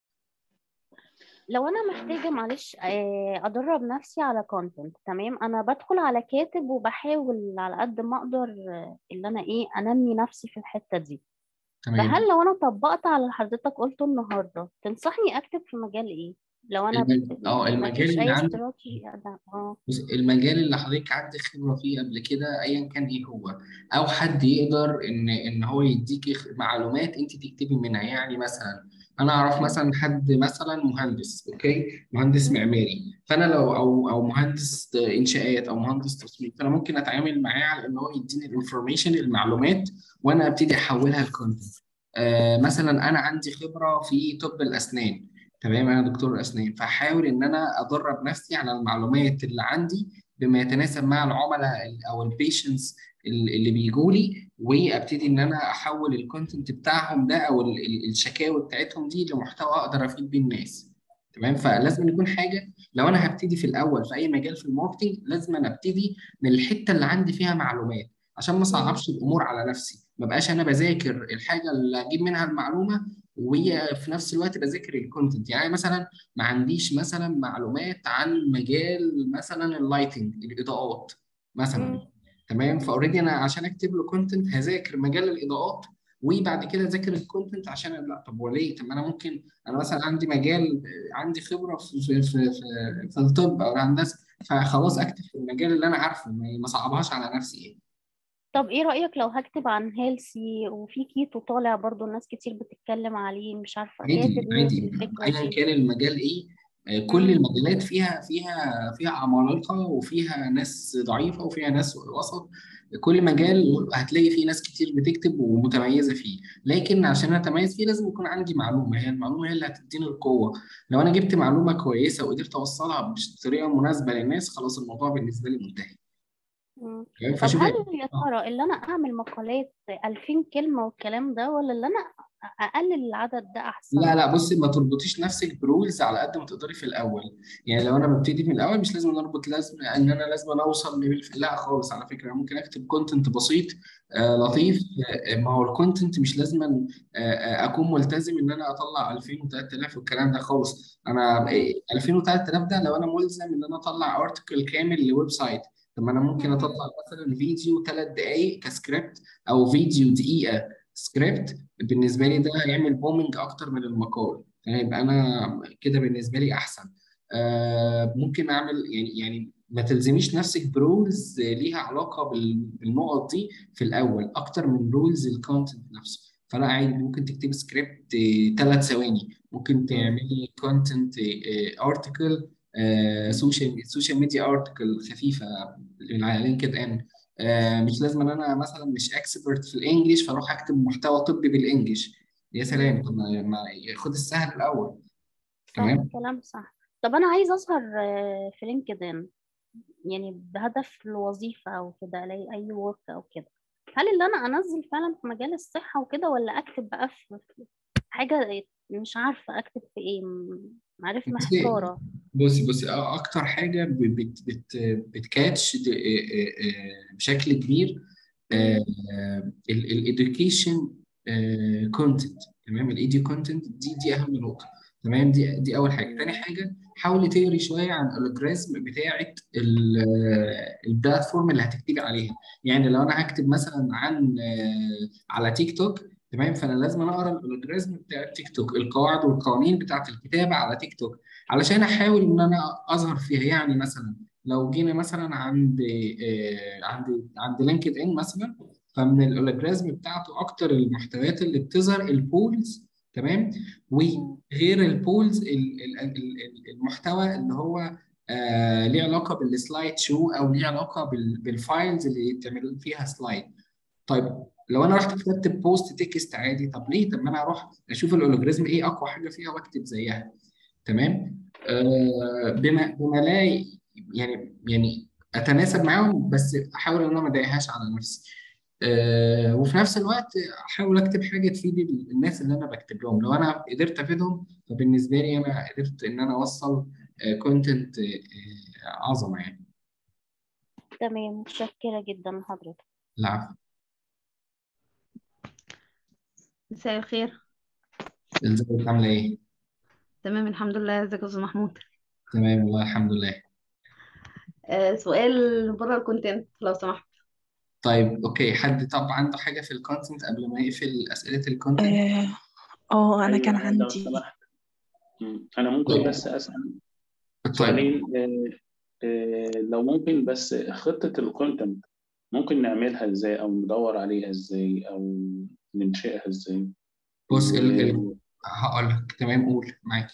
لو انا محتاجه معلش آه، ادرب نفسي على كونتنت تمام انا بدخل على كاتب وبحاول على قد ما اقدر آه، ان انا ايه انمي نفسي في الحته دي تمام فهل لو انا طبقت على اللي حضرتك قلته النهارده تنصحني اكتب في مجال ايه لو انا المج... ب- اه مفيش المجال اللي اي عندك استراتيجي أنا- اه بص، المجال اللي حضرتك عندك خبرة فيه قبل كده أيا كان إيه هو أو حد يقدر إن إن هو يديكي خ- معلومات أنت تكتبي منها يعني مثلا أنا أعرف مثلا حد مثلا مهندس أوكي مهندس مم. معماري فأنا لو أو أو مهندس إنشاءات أو مهندس تصميم فأنا ممكن أتعامل معاه على إن هو يديني الانفورميشن المعلومات وأنا أبتدي أحولها لكونتنت آه مثلا أنا عندي خبرة في طب الأسنان تمام انا دكتور اسنان فحاول ان انا ادرب نفسي على المعلومات اللي عندي بما يتناسب مع العملاء ال- او البيشنتس اللي بيجوا لي وابتدي ان انا احول الكونتنت بتاعهم ده او ال- ال- الشكاوي بتاعتهم دي لمحتوى اقدر افيد بيه الناس تمام فلازم يكون حاجه لو انا هبتدي في الاول في اي مجال في الماركتنج لازم انا ابتدي من الحته اللي عندي فيها معلومات عشان ما مم. اصعبش الامور على نفسي ما بقاش انا بذاكر الحاجه اللي اجيب منها المعلومه وهي في نفس الوقت بذاكر الكونتنت يعني مثلا ما عنديش مثلا معلومات عن مجال مثلا اللايتنج الاضاءات مثلا مم. تمام فاوريدي انا عشان اكتب له كونتنت هذاكر مجال الاضاءات وبعد كده اذاكر الكونتنت عشان لا طب وليه طب ما انا ممكن انا مثلا عندي مجال عندي خبره في في في في, في الطب او الهندسه فخلاص اكتب في المجال اللي انا عارفه ما ما صعبهاش على نفسي يعني. طب ايه رأيك لو هكتب عن هيلسي وفي كيتو طالع برضو الناس كتير بتتكلم عليه مش عارفة ايه عادي تدمير عادي الفكرة ايا دي كان المجال ايه آه، كل مم. المجالات فيها فيها فيها عمالقه وفيها ناس ضعيفه وفيها ناس وسط كل مجال هتلاقي فيه ناس كتير بتكتب ومتميزه فيه لكن عشان اتميز فيه لازم يكون عندي معلومه هي المعلومه هي اللي هتديني القوه لو انا جبت معلومه كويسه وقدرت اوصلها بطريقه مناسبه للناس خلاص الموضوع بالنسبه لي منتهي مم. تمام طب فشوف هل يا ترى اللي انا اعمل مقالات 2000 كلمة والكلام ده ولا اللي انا اقلل العدد ده احسن لا لا بصي ما تربطيش نفسك برولز على قد ما تقدري في الاول يعني لو انا ببتدي من الاول مش لازم اربط لازم ان انا لازم اوصل ليفل في- لا خالص على فكره أنا ممكن اكتب كونتنت بسيط آه لطيف آه ما هو الكونتنت مش لازم آه آه اكون ملتزم ان انا اطلع 2000 و3000 والكلام ده خالص انا مم. آه، 2000 و3000 ده لو انا ملزم ان انا اطلع ارتكل كامل لويب سايت طب ما انا ممكن مم. اطلع مثلا فيديو ثلاث دقائق كسكريبت او فيديو دقيقه سكريبت بالنسبه لي ده هيعمل بومينج اكتر من المقال فيبقى انا كده بالنسبه لي احسن آه ممكن اعمل يعني يعني ما تلزميش نفسك برولز ليها علاقه بال- بالنقط دي في الاول اكتر من رولز الكونتنت نفسه فلا عادي ممكن تكتبي سكريبت ثلاث ثواني ممكن مم. تعملي كونتنت ارتكل سوشيال سوشيال ميديا ارتكل خفيفه على لينكد ان آه، مش لازم ان انا مثلا مش اكسبرت في الانجليش فاروح اكتب محتوى طبي بالانجليش يا سلام مم. طب ما ما خد السهل الاول صح تمام كلام صح طب انا عايز اظهر آه، في لينكدين يعني بهدف الوظيفة او كده الاقي اي ورك او كده هل اللي انا انزل فعلا في مجال الصحة وكده ولا اكتب بقى في في حاجة مش عارفة اكتب في ايه م- عارف بصي محتارة بصي بصي آه، اكتر حاجه ب- بت بت بتكاتش د- آه، آه، بشكل كبير مم. الاديوكيشن كونتنت تمام الايدي كونتنت دي دي اهم نقطه تمام دي دي اول حاجه تاني مم. حاجه حاولي تقري شويه عن الالجوريزم بتاعه البلاتفورم اللي هتكتبي عليها يعني لو انا هكتب مثلا عن آه، على تيك توك تمام فانا لازم أنا اقرا الالجوريزم بتاع تيك توك القواعد والقوانين بتاعه الكتابه على تيك توك علشان احاول ان انا اظهر فيها يعني مثلا لو جينا مثلا عند آه، عند عند لينكد ان مثلا فمن الالجوريزم بتاعته اكتر المحتويات اللي بتظهر البولز تمام مم. وغير البولز ال- ال- ال- ال- المحتوى اللي هو آه ليه علاقه بالسلايد شو او ليه علاقه بال- بالفايلز اللي تعمل فيها سلايد طيب لو انا رحت كتبت بوست تكست عادي طب ليه طب ما انا اروح اشوف الالجوريزم ايه اقوى حاجه فيها واكتب زيها تمام آه بما بما لا يعني يعني اتناسب معاهم بس احاول ان انا ما اضايقهاش على نفسي آه وفي نفس الوقت احاول اكتب حاجه تفيد الناس اللي انا بكتب لهم لو انا قدرت افيدهم فبالنسبه لي انا قدرت ان انا اوصل كونتنت عظمه يعني تمام متشكرة جدا لحضرتك العفو مساء الخير ازيك عامله ايه تمام الحمد لله ازيك يا استاذ محمود تمام والله الحمد لله آه سؤال بره الكونتنت لو سمحت طيب اوكي حد طب عنده حاجة في الكونتنت قبل ما يقفل أسئلة الكونتنت اه آه، انا كان ايوه لو عندي سمحت مم. انا ممكن طيب بس اسال طيب سؤالين آه، آه، لو ممكن بس خطه الكونتنت ممكن نعملها ازاي او ندور عليها ازاي او ننشئها ازاي بص ال ال و هقول لك تمام قول معاك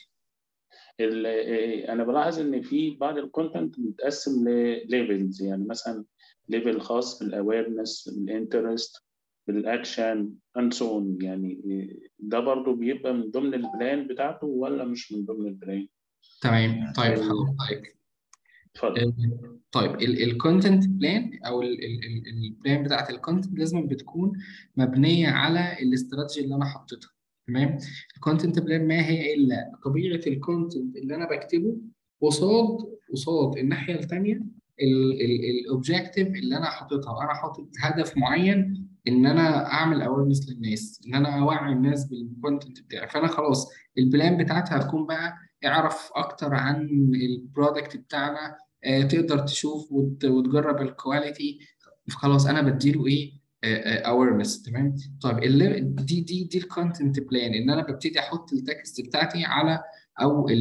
ال- آه، انا بلاحظ ان في بعض الكونتنت متقسم لليفلز يعني مثلا ليفل خاص بالاويرنس بالانترست بالاكشن اند سو on يعني آه، ده برضو بيبقى من ضمن البلان بتاعته ولا مش من ضمن البلان تمام طيب ال- هقول لك اتفضل آه، طيب الكونتنت بلان او البلان بتاعت الكونتنت لازم بتكون مبنيه على الاستراتيجي اللي انا حطيتها تمام الكونتنت بلان ما هي الا طبيعه الكونتنت اللي انا بكتبه قصاد قصاد الناحيه الثانيه الاوبجيكتيف اللي انا حاططها انا حاطط هدف معين ان انا اعمل اويرنس للناس ان انا اوعي الناس بالكونتنت بتاعي فانا خلاص البلان بتاعتها هتكون بقى اعرف اكتر عن البرودكت بتاعنا آه، تقدر تشوف وت- وتجرب الكواليتي خلاص انا بديله ايه اويرنس تمام طيب اللي دي دي دي الكونتنت بلان ان انا ببتدي احط التكست بتاعتي على او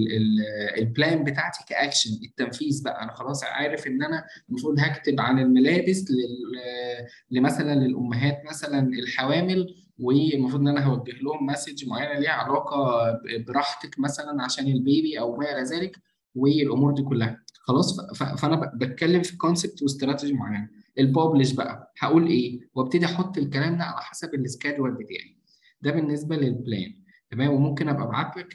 البلان بتاعتي كاكشن التنفيذ بقى انا خلاص عارف ان انا المفروض هكتب عن الملابس لل- لمثلا للامهات مثلا الحوامل والمفروض ان انا هوجه لهم مسج معينه ليها علاقه ب- براحتك مثلا عشان البيبي او ما الى ذلك والامور دي كلها خلاص ف- ف- فانا ب- بتكلم في كونسبت واستراتيجي معين الببلش بقى هقول ايه وابتدي احط الكلام ده على حسب السكادول بتاعي ده بالنسبه للبلان تمام وممكن ابقى ابعت لك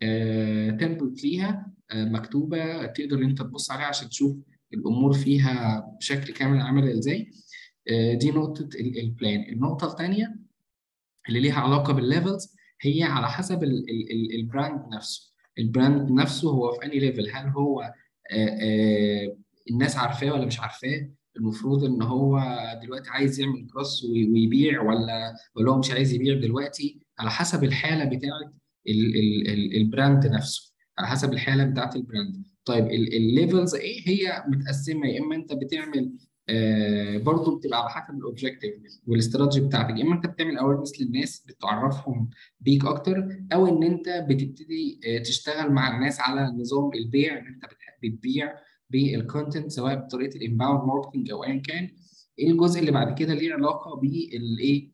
تمبلت ليها آه، مكتوبه تقدر انت تبص عليها عشان تشوف الامور فيها بشكل كامل عامله ازاي آه، دي نقطه ال- البلان النقطه الثانيه اللي ليها علاقه بالليفلز هي على حسب ال- ال- ال- البراند نفسه البراند نفسه هو في انهي ليفل هل هو آه، آه، الناس عارفاه ولا مش عارفاه المفروض ان هو دلوقتي عايز يعمل كروس وي- ويبيع ولا ولا هو مش عايز يبيع دلوقتي على حسب الحاله بتاعه ال- ال- ال- البراند نفسه على حسب الحاله بتاعه البراند طيب الليفلز ايه هي متقسمه يا اما انت بتعمل آه برضه بتبقى على حسب الاوبجيكتيف والاستراتيجي بتاعتك يا اما انت بتعمل اويرنس للناس بتعرفهم بيك اكتر او ان انت بتبتدي آه، تشتغل مع الناس على نظام البيع ان انت بتح- بتبيع بالكونتنت سواء بطريقه الانباوند ماركتنج او ايا كان ايه الجزء اللي بعد كده ليه علاقه بالايه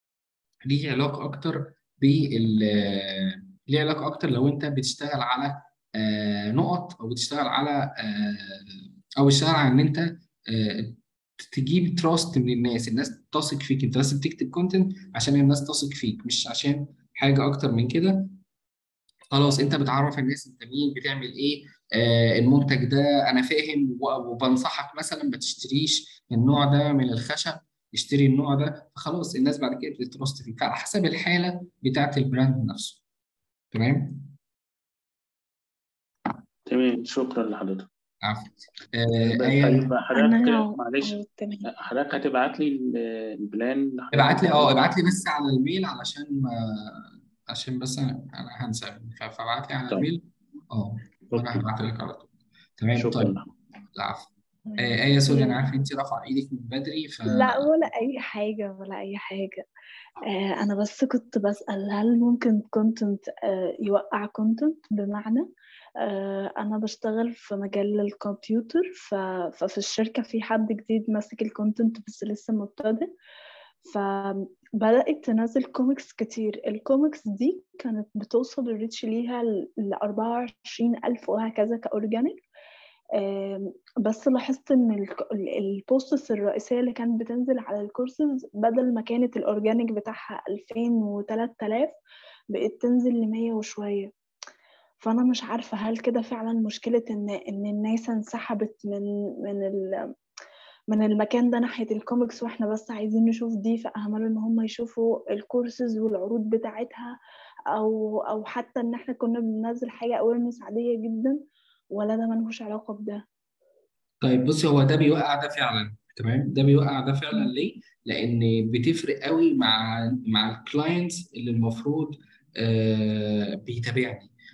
ليه علاقه اكتر بال ليه علاقه اكتر لو انت بتشتغل على آه، نقط او بتشتغل على آه، او بتشتغل على ان انت آه، تجيب تراست من الناس الناس تثق فيك انت بس بتكتب كونتنت عشان الناس تثق فيك مش عشان حاجه اكتر من كده خلاص انت بتعرف الناس انت مين بتعمل ايه آه المنتج ده انا فاهم و- وبنصحك مثلا ما تشتريش النوع ده من الخشب اشتري النوع ده فخلاص الناس بعد كده بتترست فيك على حسب الحاله بتاعت البراند نفسه تمام تمام شكرا لحضرتك عفوا آه ب- آية طيب حضرتك انا معلش اه تمام حضرتك هتبعت لي ال- البلان اللي حضرتك ابعت لي اه بتعملها ابعت لي بس على الميل علشان ما عشان بس انا أنا هنسى ف- فابعت لي على طيب الميل اه وانا اوكي هبعت لك على طول تمام شكرا طيب لحضرتك العفو آه آية سوري انا إيه، عارف انت رافعه ايدك من بدري ف لا ولا اي حاجة ولا اي حاجة آه، انا بس كنت بسأل هل ممكن كونتنت يوقع كونتنت بمعنى آه، انا بشتغل في مجال الكمبيوتر ف- ففي الشركة في حد جديد ماسك الكونتنت بس لسه مبتدئ فبدأت تنزل كوميكس كتير الكوميكس دي كانت بتوصل الريتش ليها ل 24 ألف وهكذا كأورجانيك آم، بس لاحظت ان الك- ال- البوستس الرئيسية اللي كانت بتنزل على الكورسز بدل ما كانت الأورجانيك بتاعها 2000 و 3000 بقت تنزل ل 100 وشوية فأنا مش عارفة هل كده فعلا مشكلة إن إن الناس انسحبت من من ال من المكان ده ناحية الكوميكس واحنا بس عايزين نشوف دي فأهملوا إن هم يشوفوا الكورسز والعروض بتاعتها أو أو حتى إن احنا كنا بننزل حاجة أويرنس عادية جدا ولا ده ملهوش علاقة بده طيب بصي هو ده بيوقع ده فعلا تمام ده بيوقع ده فعلا ليه؟ لأن بتفرق قوي مع مع الكلاينتس اللي المفروض آه بيتابعني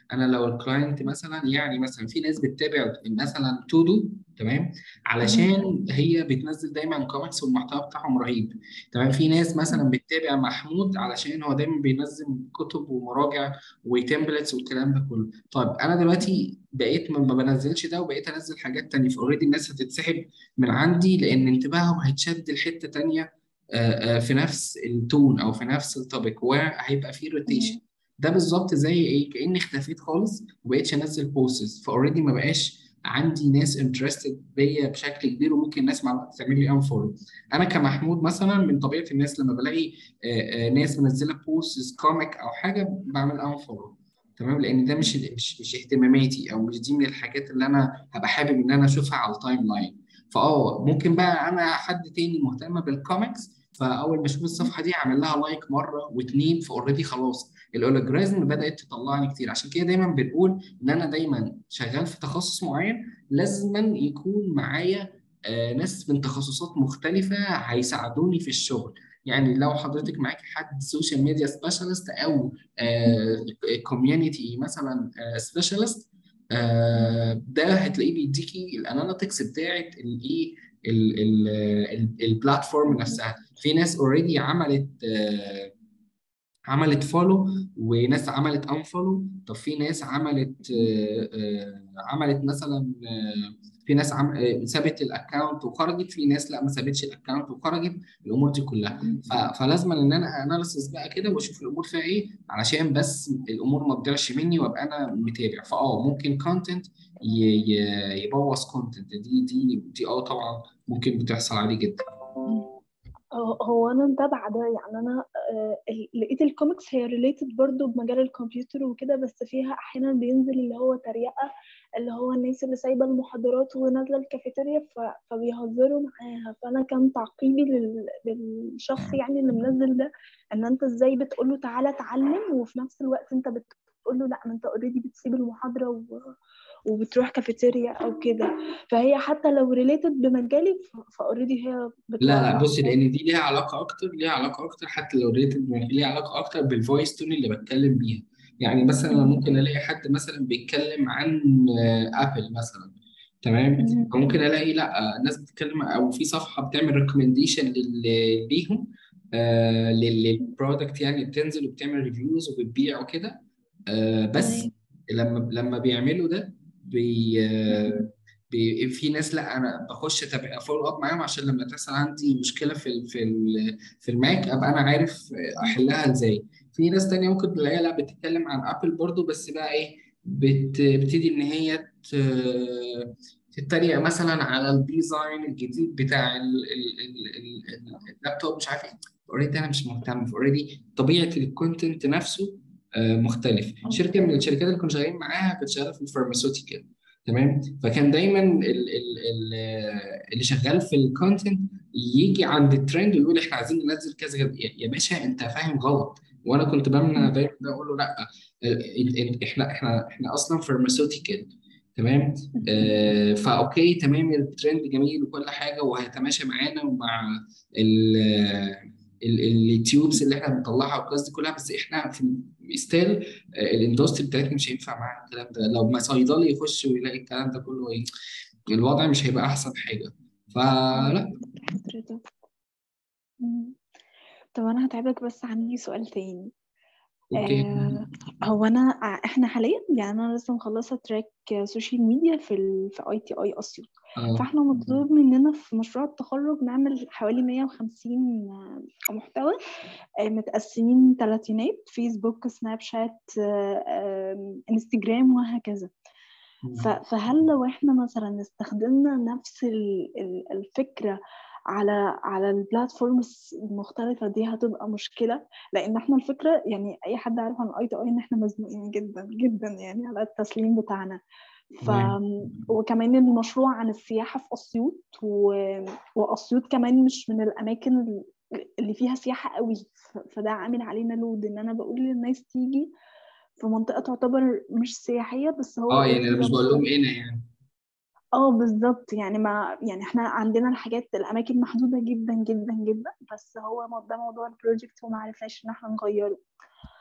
انا لو الكلاينت مثلا يعني مثلا في ناس بتتابع مثلا تودو تمام علشان هي بتنزل دايما كوميكس والمحتوى بتاعهم رهيب تمام في ناس مثلا بتتابع محمود علشان هو دايما بينزل كتب ومراجع وتمبلتس والكلام ده كله طيب انا دلوقتي بقيت ما ما بنزلش ده وبقيت انزل حاجات تانية فاوريدي الناس هتتسحب من عندي لان انتباههم هيتشد لحته تانية آه، آه، في نفس التون او في نفس التوبيك وهيبقى في روتيشن ده بالظبط زي ايه كاني اختفيت خالص وبقيتش انزل بوستس فاوريدي ما بقاش عندي ناس انترستد بيا بشكل كبير وممكن ناس مع الوقت تعمل لي انفولو انا كمحمود مثلا من طبيعه الناس لما بلاقي آه، آه، ناس منزله بوستس كوميك او حاجه بعمل انفولو تمام لان ده مش مش مش اهتماماتي او مش دي من الحاجات اللي انا هبقى حابب ان انا اشوفها على التايم لاين فاه ممكن بقى انا حد تاني مهتم بالكوميكس فاول ما اشوف الصفحه دي اعمل لها لايك مره واثنين فاوريدي خلاص الاولوجرازم بدات تطلعني كتير عشان كده دايما بنقول ان انا دايما شغال في تخصص معين لازما يكون معايا آه، ناس من تخصصات مختلفه هيساعدوني في الشغل يعني لو حضرتك معاك حد سوشيال ميديا سبيشالست او كوميونتي مثلا سبيشالست ده هتلاقيه بيديكي الاناليتكس بتاعت الايه البلاتفورم نفسها في ناس اوريدي عملت آه، عملت فولو وناس عملت انفولو طب في ناس عملت آه، آه، عملت مثلا آه، في ناس عم... آه، سابت الاكونت وخرجت في ناس لا ما سابتش الاكونت وخرجت الامور دي كلها ف... فلازم ان انا اناليسيس بقى كده واشوف الامور فيها ايه علشان بس الامور ما تضيعش مني وابقى انا متابع فاه ممكن كونتنت ي... ي... يبوظ كونتنت دي دي دي اه طبعا ممكن بتحصل عادي جدا هو هو انا متابعه ده يعني انا آه، ال- لقيت الكوميكس هي ريليتد برضو بمجال الكمبيوتر وكده بس فيها احيانا بينزل اللي هو تريقه اللي هو الناس اللي سايبه المحاضرات ونازله الكافيتيريا ف- فبيهزروا معاها فانا كان تعقيبي لل- للشخص يعني اللي منزل ده ان انت ازاي بتقوله تعالى اتعلم وفي نفس الوقت انت بتقوله لا ما انت اوريدي بتسيب المحاضره و... وبتروح كافيتيريا او كده فهي حتى لو ريليتد بمجالي فاوريدي هي لا لا بتوقع بصي لان دي ليها علاقه اكتر ليها علاقه اكتر حتى لو ريتد ليها علاقه اكتر بالفويس تون اللي بتكلم بيها يعني مثلا أنا ممكن الاقي حد مثلا بيتكلم عن آه، ابل مثلا تمام مم. فممكن الاقي لا آه، ناس بتتكلم او في صفحه بتعمل ريكومنديشن ليهم آه للبرودكت يعني بتنزل وبتعمل ريفيوز وبتبيع وكده آه بس تمام لما لما بيعملوا ده بي آه بي في ناس لا انا بخش اتابع فولو اب معاهم عشان لما تحصل عندي مشكله في ال في ال في الماك ابقى انا عارف احلها ازاي في ناس تانية ممكن تلاقيها لا بتتكلم عن ابل برضو بس بقى ايه بت بتبتدي ان هي ت- تتريق مثلا على الديزاين الجديد بتاع ال- ال- ال- ال- ال- اللابتوب مش عارف ايه اوريدي انا مش مهتم اوريدي طبيعه الكونتنت نفسه آه، مختلف شركه من الشركات اللي كنا شغالين معاها كانت شغاله في الفارماسيوتيكال تمام فكان دايما ال ال ال اللي شغال في الكونتنت يجي عند الترند ويقول احنا عايزين ننزل كذا كذا يا يا باشا انت فاهم غلط وانا كنت بمنع دايما ده اقول له لا ال- ال- احنا احنا احنا اصلا فارماسيوتيكال تمام آه فاوكي تمام الترند جميل وكل حاجه وهيتماشى معانا ومع ال ال- التيوبس اللي احنا بنطلعها والقصص دي كلها بس احنا في ستيل الاندستري بتاعتنا مش هينفع معانا الكلام ده لو ما صيدلي يخش ويلاقي الكلام ده كله ايه الوضع مش هيبقى احسن حاجه فلا حضرتك مم. طب انا هتعبك بس عندي سؤال تاني اوكي آه هو انا ع- احنا حاليا يعني انا لسه مخلصه تراك سوشيال ميديا في ال في اي تي اي اسيوط اه فاحنا مطلوب مننا في مشروع التخرج نعمل حوالي 150 محتوى آه، متقسمين تلاتينات فيسبوك سناب شات آه، آم، انستجرام وهكذا ف- فهل لو احنا مثلا استخدمنا نفس ال- ال- الفكرة على على البلاتفورمز المختلفة دي هتبقى مشكلة لأن احنا الفكرة يعني أي حد عارف عن اي تو اي إن احنا مزنوقين جدا جدا يعني على التسليم بتاعنا ف تمام وكمان المشروع عن السياحة في أسيوط و... وأسيوط كمان مش من الأماكن ال- اللي فيها سياحة قوي ف... فده عامل علينا لود إن أنا بقول للناس تيجي في منطقة تعتبر مش سياحية بس هو اه يعني already انا مش بقول لهم يعتبر هنا يعني اه بالظبط يعني ما يعني احنا عندنا الحاجات الاماكن محدوده جدا جدا جدا بس هو مو- ده موضوع البروجكت وما عرفناش ان احنا نغيره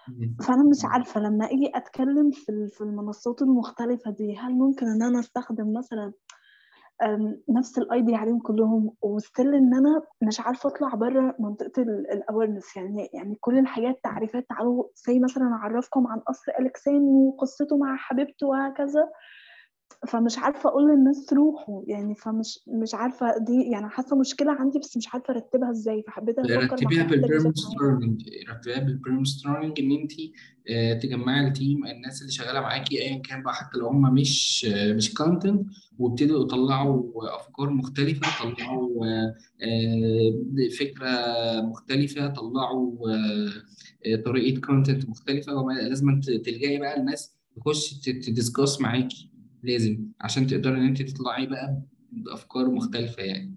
فانا مش عارفه لما اجي اتكلم في ال- في المنصات المختلفه دي هل ممكن ان انا استخدم مثلا أم، نفس الاي دي عليهم كلهم وستيل ان انا مش عارفه اطلع بره منطقه الاويرنس يعني يعني كل الحاجات تعريفات تعالوا زي مثلا اعرفكم عن قصر الكسان وقصته مع حبيبته وهكذا فمش عارفه اقول للناس روحوا يعني فمش مش عارفه دي يعني حاسه مشكله عندي بس مش عارفه ارتبها ازاي فحبيت افكر مع رتبيها حضرتك بصوت بالبريم عام ستورنج رتبيها بالبريم ستورنج ان انت تجمعي التيم الناس اللي شغاله معاكي ايا كان بقى حتى لو هم مش آه، مش كونتنت وابتدوا يطلعوا افكار مختلفه طلعوا آه، آه، فكره مختلفه طلعوا آه، آه، طريقه كونتنت مختلفه وما- لازم ت- تلجئي بقى الناس تخش تدiscuss معاكي لازم عشان تقدري ان انت تطلعي بقى بافكار مختلفه يعني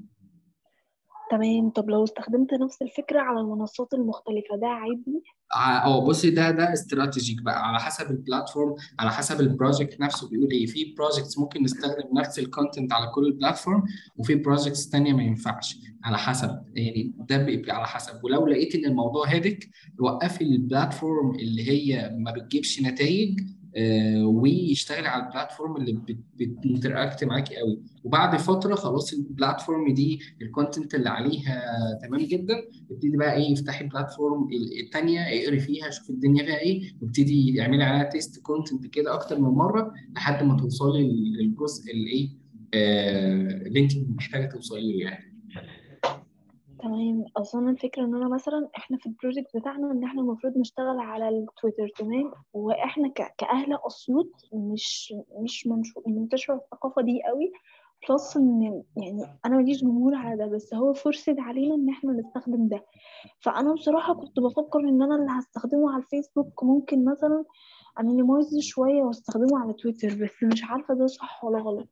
تمام طب لو استخدمت نفس الفكره على المنصات المختلفه ده عادي ع- اه بصي ده ده استراتيجيك بقى على حسب البلاتفورم على حسب البروجكت نفسه بيقول ايه في بروجكتس ممكن نستخدم نفس الكونتنت على كل البلاتفورم وفي بروجكتس تانية ما ينفعش على حسب يعني ده بيبقى على حسب ولو لقيت ان الموضوع هادك وقفي البلاتفورم اللي هي ما بتجيبش نتائج آه ويشتغل على البلاتفورم اللي بتنتراكت معاكي قوي وبعد فتره خلاص البلاتفورم دي الكونتنت اللي عليها تمام جدا ابتدي بقى ايه افتحي البلاتفورم الثانيه اقري فيها شوفي الدنيا فيها ايه وابتدي اعملي عليها تيست كونتنت كده اكتر من مره لحد ما توصلي للجزء الايه آه اللي انت محتاجه توصلي له يعني تمام اصلا الفكره ان انا مثلا احنا في البروجكت بتاعنا ان احنا المفروض نشتغل على التويتر تمام واحنا ك- كاهل اسيوط مش مش منشو- منتشره الثقافه دي قوي بلس ان يعني انا ماليش جمهور على ده بس هو فرصة علينا ان احنا نستخدم ده فانا بصراحه كنت بفكر ان انا اللي هستخدمه على الفيسبوك ممكن مثلا امينيمايز شويه واستخدمه على تويتر بس مش عارفه ده صح ولا غلط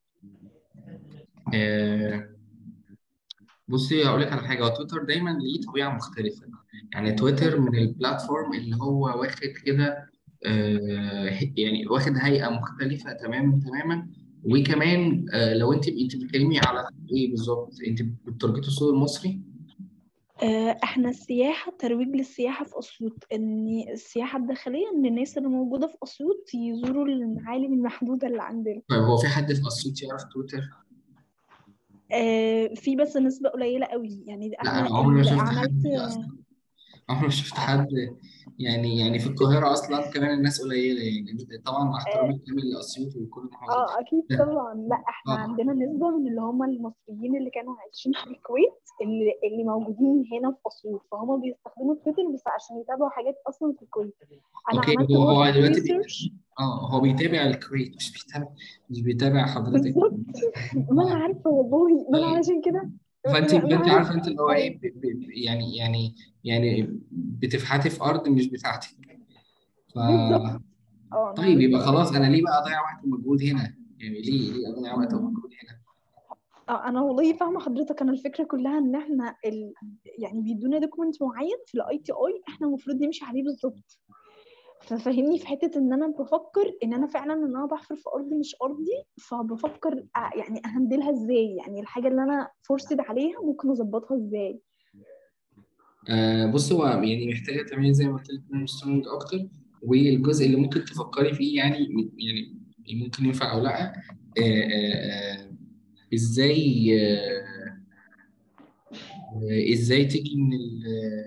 آه بصي هقول لك على حاجه هو تويتر دايما ليه طبيعه مختلفه يعني تويتر من البلاتفورم اللي هو واخد كده آه يعني واخد هيئه مختلفه تماما تماما وكمان آه لو انت انت بتتكلمي على ايه بالظبط انت بتارجتي السوق المصري آه، احنا السياحة ترويج للسياحة في أسيوط ان السياحة الداخلية ان الناس اللي موجودة في أسيوط يزوروا المعالم المحدودة اللي عندنا طيب هو في حد في اسيوط يعرف تويتر آه، في بس نسبة قليلة قوي يعني لا احنا انا عمري ما اللي شفت عملت حد اصلا عمري ما شفت حد يعني يعني في القاهره اصلا كمان الناس قليله يعني طبعا مع احترامي الكامل لاسيوط وكل المحافظات اه اكيد ده طبعا لا احنا اه عندنا نسبة من اللي هم المصريين اللي كانوا عايشين في الكويت اللي, اللي موجودين هنا في أسيوط فهم بيستخدموا تويتر بس عشان يتابعوا حاجات أصلا في الكويت أنا اوكي عملت هو هو ماركت دلوقتي بي... ريسيرش اه هو بيتابع الكويت مش بيتابع مش بيتابع حضرتك بالظبط ما أنا اه عارفة والله ما أنا طيب علشان كده فانت ما ما فانت عارفه عرفت انت اللي هو ايه ب... ب... يعني يعني يعني بتفحتي في ارض مش بتاعتك ف بالظبط اه أنا طيب يبقى عرفت خلاص انا ليه بقى اضيع وقت ومجهود هنا يعني ليه ليه اضيع وقت ومجهود هنا اه انا والله فاهمه حضرتك انا الفكره كلها ان احنا ال... يعني بيدونا دوكيمنت معين في الاي تي اي احنا المفروض نمشي عليه بالظبط ففهمني في حته ان انا بفكر ان انا فعلا ان انا بحفر في ارض مش ارضي فبفكر أ- يعني اهندلها ازاي يعني الحاجه اللي انا فورسد عليها ممكن اظبطها ازاي آه بص هو يعني محتاجه تعملي زي ما قلت لك برين ستورمنج اكتر والجزء اللي ممكن تفكري فيه يعني يعني ممكن ينفع او لا آه آه آه ازاي آه آه، ازاي تيجي من ال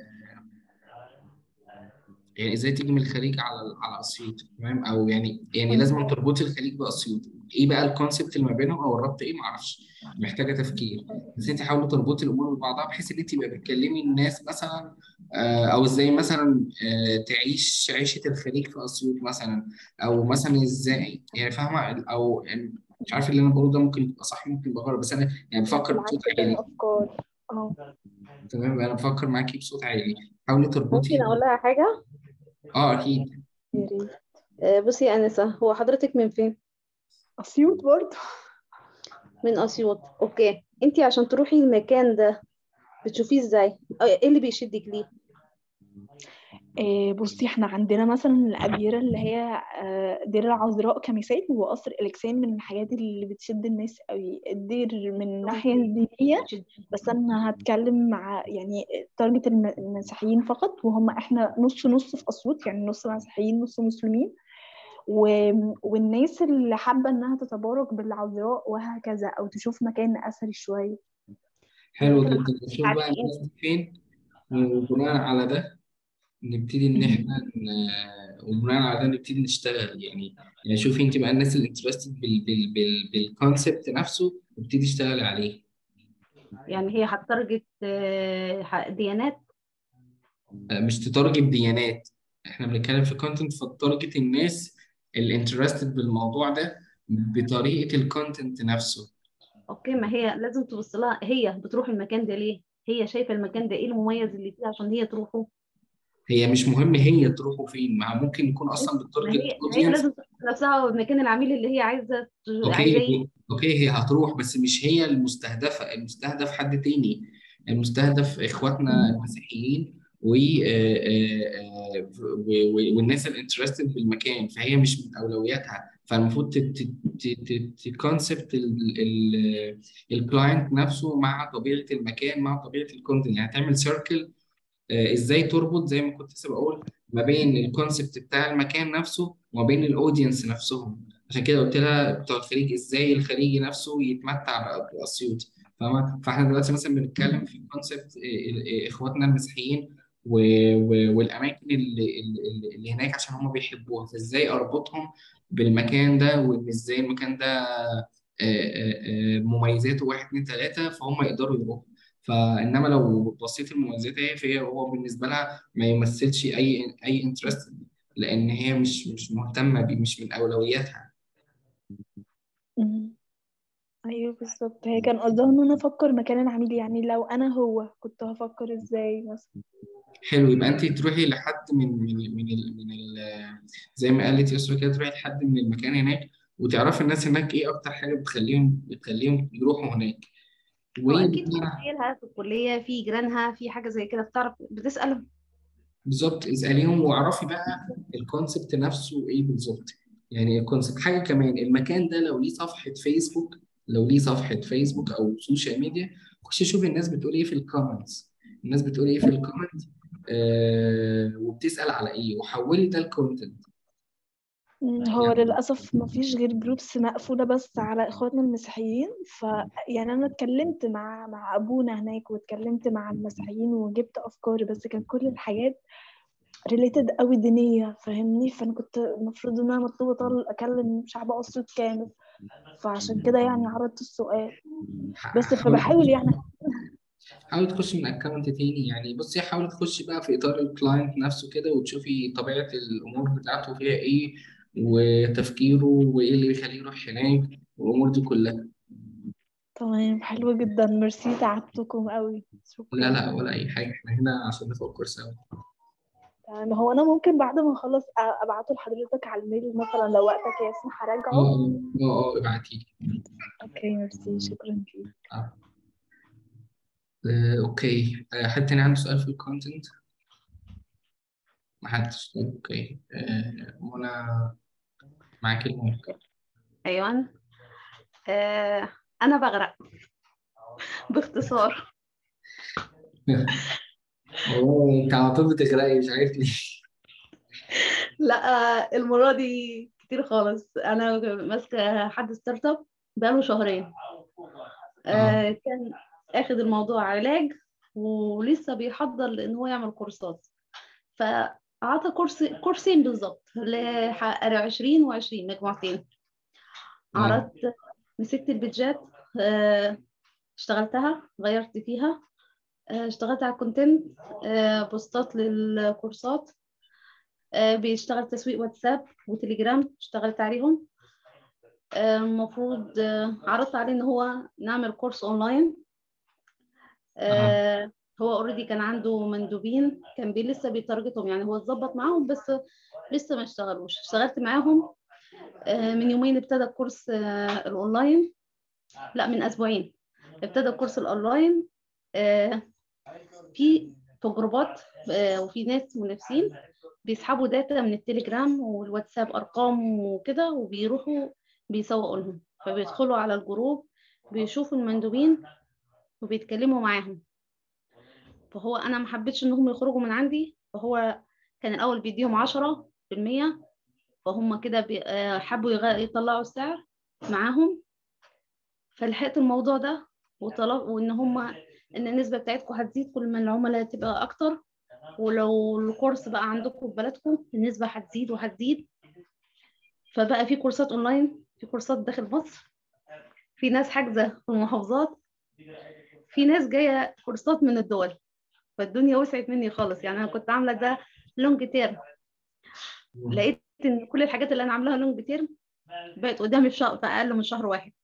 يعني ازاي تيجي من الخليج على على اسيوط تمام او يعني يعني لازم تربطي الخليج باسيوط ايه بقى الكونسبت اللي ما بينهم او الربط ايه ما اعرفش محتاجه تفكير بس انت حاولي تربطي الامور ببعضها بحيث ان انت يبقى بتكلمي الناس مثلا آه، او ازاي مثلا آه، تعيش عيشه الخليج في اسيوط مثلا او مثلا ازاي يعني فاهمه او يعني مش عارف اللي انا بقوله ده ممكن يبقى صح ممكن يبقى غلط بس انا يعني بفكر بالعكس بصوت ده عالي افكار اه تمام انا بفكر معاكي بصوت عالي حاولي تربطي ممكن أقول لها حاجة؟ اه اكيد يا ريت آه، بصي يا أنسة هو حضرتك من فين؟ اسيوط برضه من أسيوط أوكي أنتي عشان تروحي المكان ده بتشوفيه إزاي؟ أو إيه اللي بيشدك ليه؟ إيه بصي احنا عندنا مثلا الأديرة اللي هي آه، دير العذراء كمثال وقصر إليكسان من الحاجات اللي بتشد الناس قوي الدير من الناحية الدينية بس أنا هتكلم مع يعني تارجت الم- المسيحيين فقط وهم احنا نص نص في أسيوط يعني نص مسيحيين نص مسلمين و... والناس اللي حابة إنها تتبارك بالعذراء وهكذا أو تشوف مكان أثري شوية حلو ممكن جدا نشوف بقى عارفين الناس دي فين وبناء على ده نبتدي ان احنا ن- وبناء على ده نبتدي نشتغل يعني يعني شوفي انت بقى الناس اللي انترستد بال بال بال بالكونسبت نفسه وابتدي اشتغلي عليه يعني هي هتارجت آه، ح- ديانات آه، مش تتارجت ديانات احنا بنتكلم في كونتنت فتارجت الناس اللي انترستد بالموضوع ده بطريقة الكونتنت نفسه اوكي ما هي لازم تبص لها هي بتروح المكان ده ليه هي شايفه المكان ده ايه المميز اللي فيه عشان هي تروحه هي مش مهم هي تروحوا فين ما ممكن يكون اصلا ما بالتارجت هي ما هي اودينس لازم تحط نفسها مكان العميل اللي هي عايزه عايزاه اوكي اوكي هي هتروح بس مش هي المستهدفة المستهدف حد تاني المستهدف اخواتنا المسيحيين و آه، آه، آه، و- و- والناس الانترستد بالمكان فهي مش من اولوياتها فالمفروض تكونسبت الكلاينت نفسه مع طبيعة المكان مع طبيعة الكونتنت يعني تعمل سيركل ازاي تربط زي ما كنت لسه بقول ما بين الكونسبت بتاع المكان نفسه وما بين الاودينس نفسهم عشان كده قلت لها بتوع الخليج ازاي الخليجي نفسه يتمتع باسيوط فاهمة فاحنا دلوقتي مثلا بنتكلم في كونسبت اخواتنا المسيحيين و- و- والاماكن اللي, اللي, اللي هناك عشان هم بيحبوها فازاي اربطهم بالمكان ده وان ازاي المكان ده آه، آه، آه، مميزاته واحد اتنين تلاته فهم يقدروا يروحوا فانما لو بصيت المميزات ايه فهي هو بالنسبه لها ما يمثلش اي اي انترست لان هي مش مش مهتمه بيه مش من اولوياتها مم. ايوه بالظبط هي كان قصدها ان انا افكر مكان العميل يعني لو انا هو كنت هفكر ازاي مثلا حلو يبقى انت تروحي لحد من من من ال من ال زي ما قالت يسرا كده تروحي لحد من المكان هناك وتعرفي الناس هناك ايه اكتر حاجه بتخليهم بتخليهم يروحوا هناك هو اكيد في وبناء زمايلها في الكليه في جيرانها في حاجه زي كده بتعرف بتسالهم بالظبط اسأليهم واعرفي بقى الكونسبت نفسه ايه بالظبط يعني الكونسبت حاجة كمان المكان ده لو ليه صفحة فيسبوك لو ليه صفحة فيسبوك او سوشيال ميديا خشي شوفي الناس بتقول ايه في الكومنتس الناس بتقول ايه في الكومنت آه وبتسأل على ايه وحولي ده الكونتنت مم، هو يعني للأسف مفيش غير جروبس مقفولة بس على إخواتنا المسيحيين ف يعني أنا اتكلمت مع مع أبونا هناك واتكلمت مع المسيحيين وجبت أفكاري بس كان كل الحاجات ريليتد قوي دينية فاهمني فأنا كنت المفروض إن أنا مطلوبة أطل- أكلم شعب أسيوط كامل فعشان كده يعني عرضت السؤال بس حاولي فبحاول يعني حاولي تخشي من اكونت تاني يعني بصي حاولي تخشي بقى في اطار الكلاينت نفسه كده وتشوفي طبيعة الامور بتاعته فيها ايه وتفكيره وايه اللي بيخليه يروح هناك والامور دي كلها تمام حلو جدا ميرسي تعبتكم قوي لا شكرا لا ولا اي حاجة احنا هنا عشان نفكر سوا تمام هو أنا ممكن بعد ما أخلص أ- أبعته لحضرتك على الميل مثلا لو وقتك يسمح اه أراجعه اه اه اه ابعتيلي أوكي ميرسي شكرا ليك اه آه، اوكي آه، حد تاني عنده سؤال في الكونتنت محدش طيب، اوكي آه، وانا معاك المايك ايوه آه انا بغرق باختصار والله انت على طول بتغرقي مش عارف ليه لا آه، المره دي كتير خالص انا ماسكه حد ستارت اب بقاله شهرين اه آه كان اخد الموضوع علاج ولسه بيحضر لان هو يعمل كورسات فعطى كورس كورسين بالظبط ل 20 و20 مجموعتين اه عرضت مسكت البيدجات آه، اشتغلتها غيرت فيها آه، اشتغلت على الكونتنت آه، بوستات للكورسات آه، بيشتغل تسويق واتساب وتليجرام اشتغلت عليهم آه، المفروض آه، عرضت عليه ان هو نعمل كورس اونلاين اه آه، هو اوريدي كان عنده مندوبين كان بي لسه بيتارجتهم يعني هو اتظبط معاهم بس لسه ما اشتغلوش اشتغلت معاهم آه، من يومين ابتدى الكورس آه، الاونلاين لا من اسبوعين ابتدى الكورس الاونلاين آه، في تجربات آه، وفي ناس منافسين بيسحبوا داتا من التليجرام والواتساب ارقام وكده وبيروحوا بيسوقوا لهم فبيدخلوا على الجروب بيشوفوا المندوبين وبيتكلموا معاهم فهو انا ما حبيتش انهم يخرجوا من عندي فهو كان الاول بيديهم عشرة في المية فهم كده بي- آه، حبوا يغ- يطلعوا السعر معاهم فلحقت الموضوع ده وطلب وان هم ان النسبه بتاعتكم هتزيد كل ما العملاء تبقى اكتر ولو الكورس بقى عندكم في بلدكم النسبه هتزيد وهتزيد فبقى في كورسات اونلاين في كورسات داخل مصر في ناس حاجزه في المحافظات في ناس جايه كورسات من الدول فالدنيا وسعت مني خالص يعني انا كنت عامله ده لونج تيرم لقيت ان كل الحاجات اللي انا عاملاها لونج تيرم بقت قدامي في شهر في اقل من شهر واحد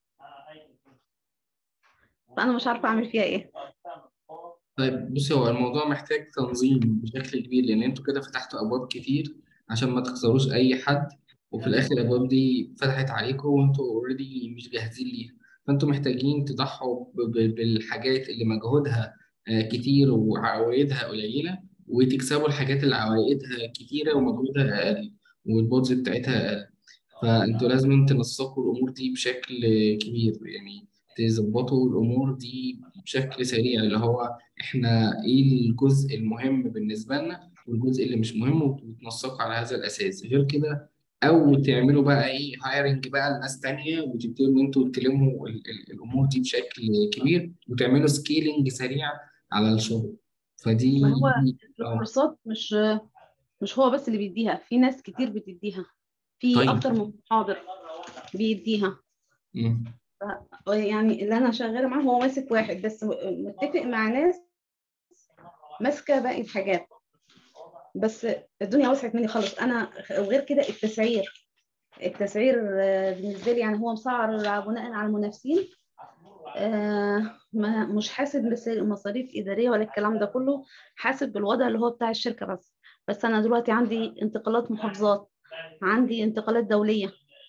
فانا مش عارفه اعمل فيها ايه طيب بصي هو الموضوع محتاج تنظيم بشكل كبير لان انتوا كده فتحتوا ابواب كتير عشان ما تخسروش اي حد وفي الاخر الابواب دي فتحت عليكم وانتوا اوريدي مش جاهزين ليها فانتوا محتاجين تضحوا ب- ب- بالحاجات اللي مجهودها آه، كتير وعوائدها قليله وتكسبوا الحاجات اللي عوائدها كتيره ومجهودها اقل والبودز بتاعتها اقل فانتوا لازم تنسقوا الامور دي بشكل كبير يعني تظبطوا الامور دي بشكل سريع اللي هو احنا ايه الجزء المهم بالنسبه لنا والجزء اللي مش مهم وتنسقوا على هذا الاساس غير كده او تعملوا بقى ايه هايرنج بقى لناس تانية وتبتدوا ان انتوا تلموا ال- ال- الامور دي بشكل كبير وتعملوا سكيلينج سريع على الشغل فدي ما هو اه الكورسات مش مش هو بس اللي بيديها في ناس كتير بتديها في طيب اكتر من محاضر بيديها مم. يعني اللي انا شغاله معاه هو ماسك واحد بس متفق مع ناس ماسكه باقي الحاجات بس الدنيا وسعت مني خالص انا وغير كده التسعير التسعير آه، بالنسبه لي يعني هو مسعر بناء على المنافسين آه، ما مش حاسب مس- مصاريف اداريه ولا الكلام ده كله حاسب بالوضع اللي هو بتاع الشركه بس بس انا دلوقتي عندي انتقالات محافظات عندي انتقالات دوليه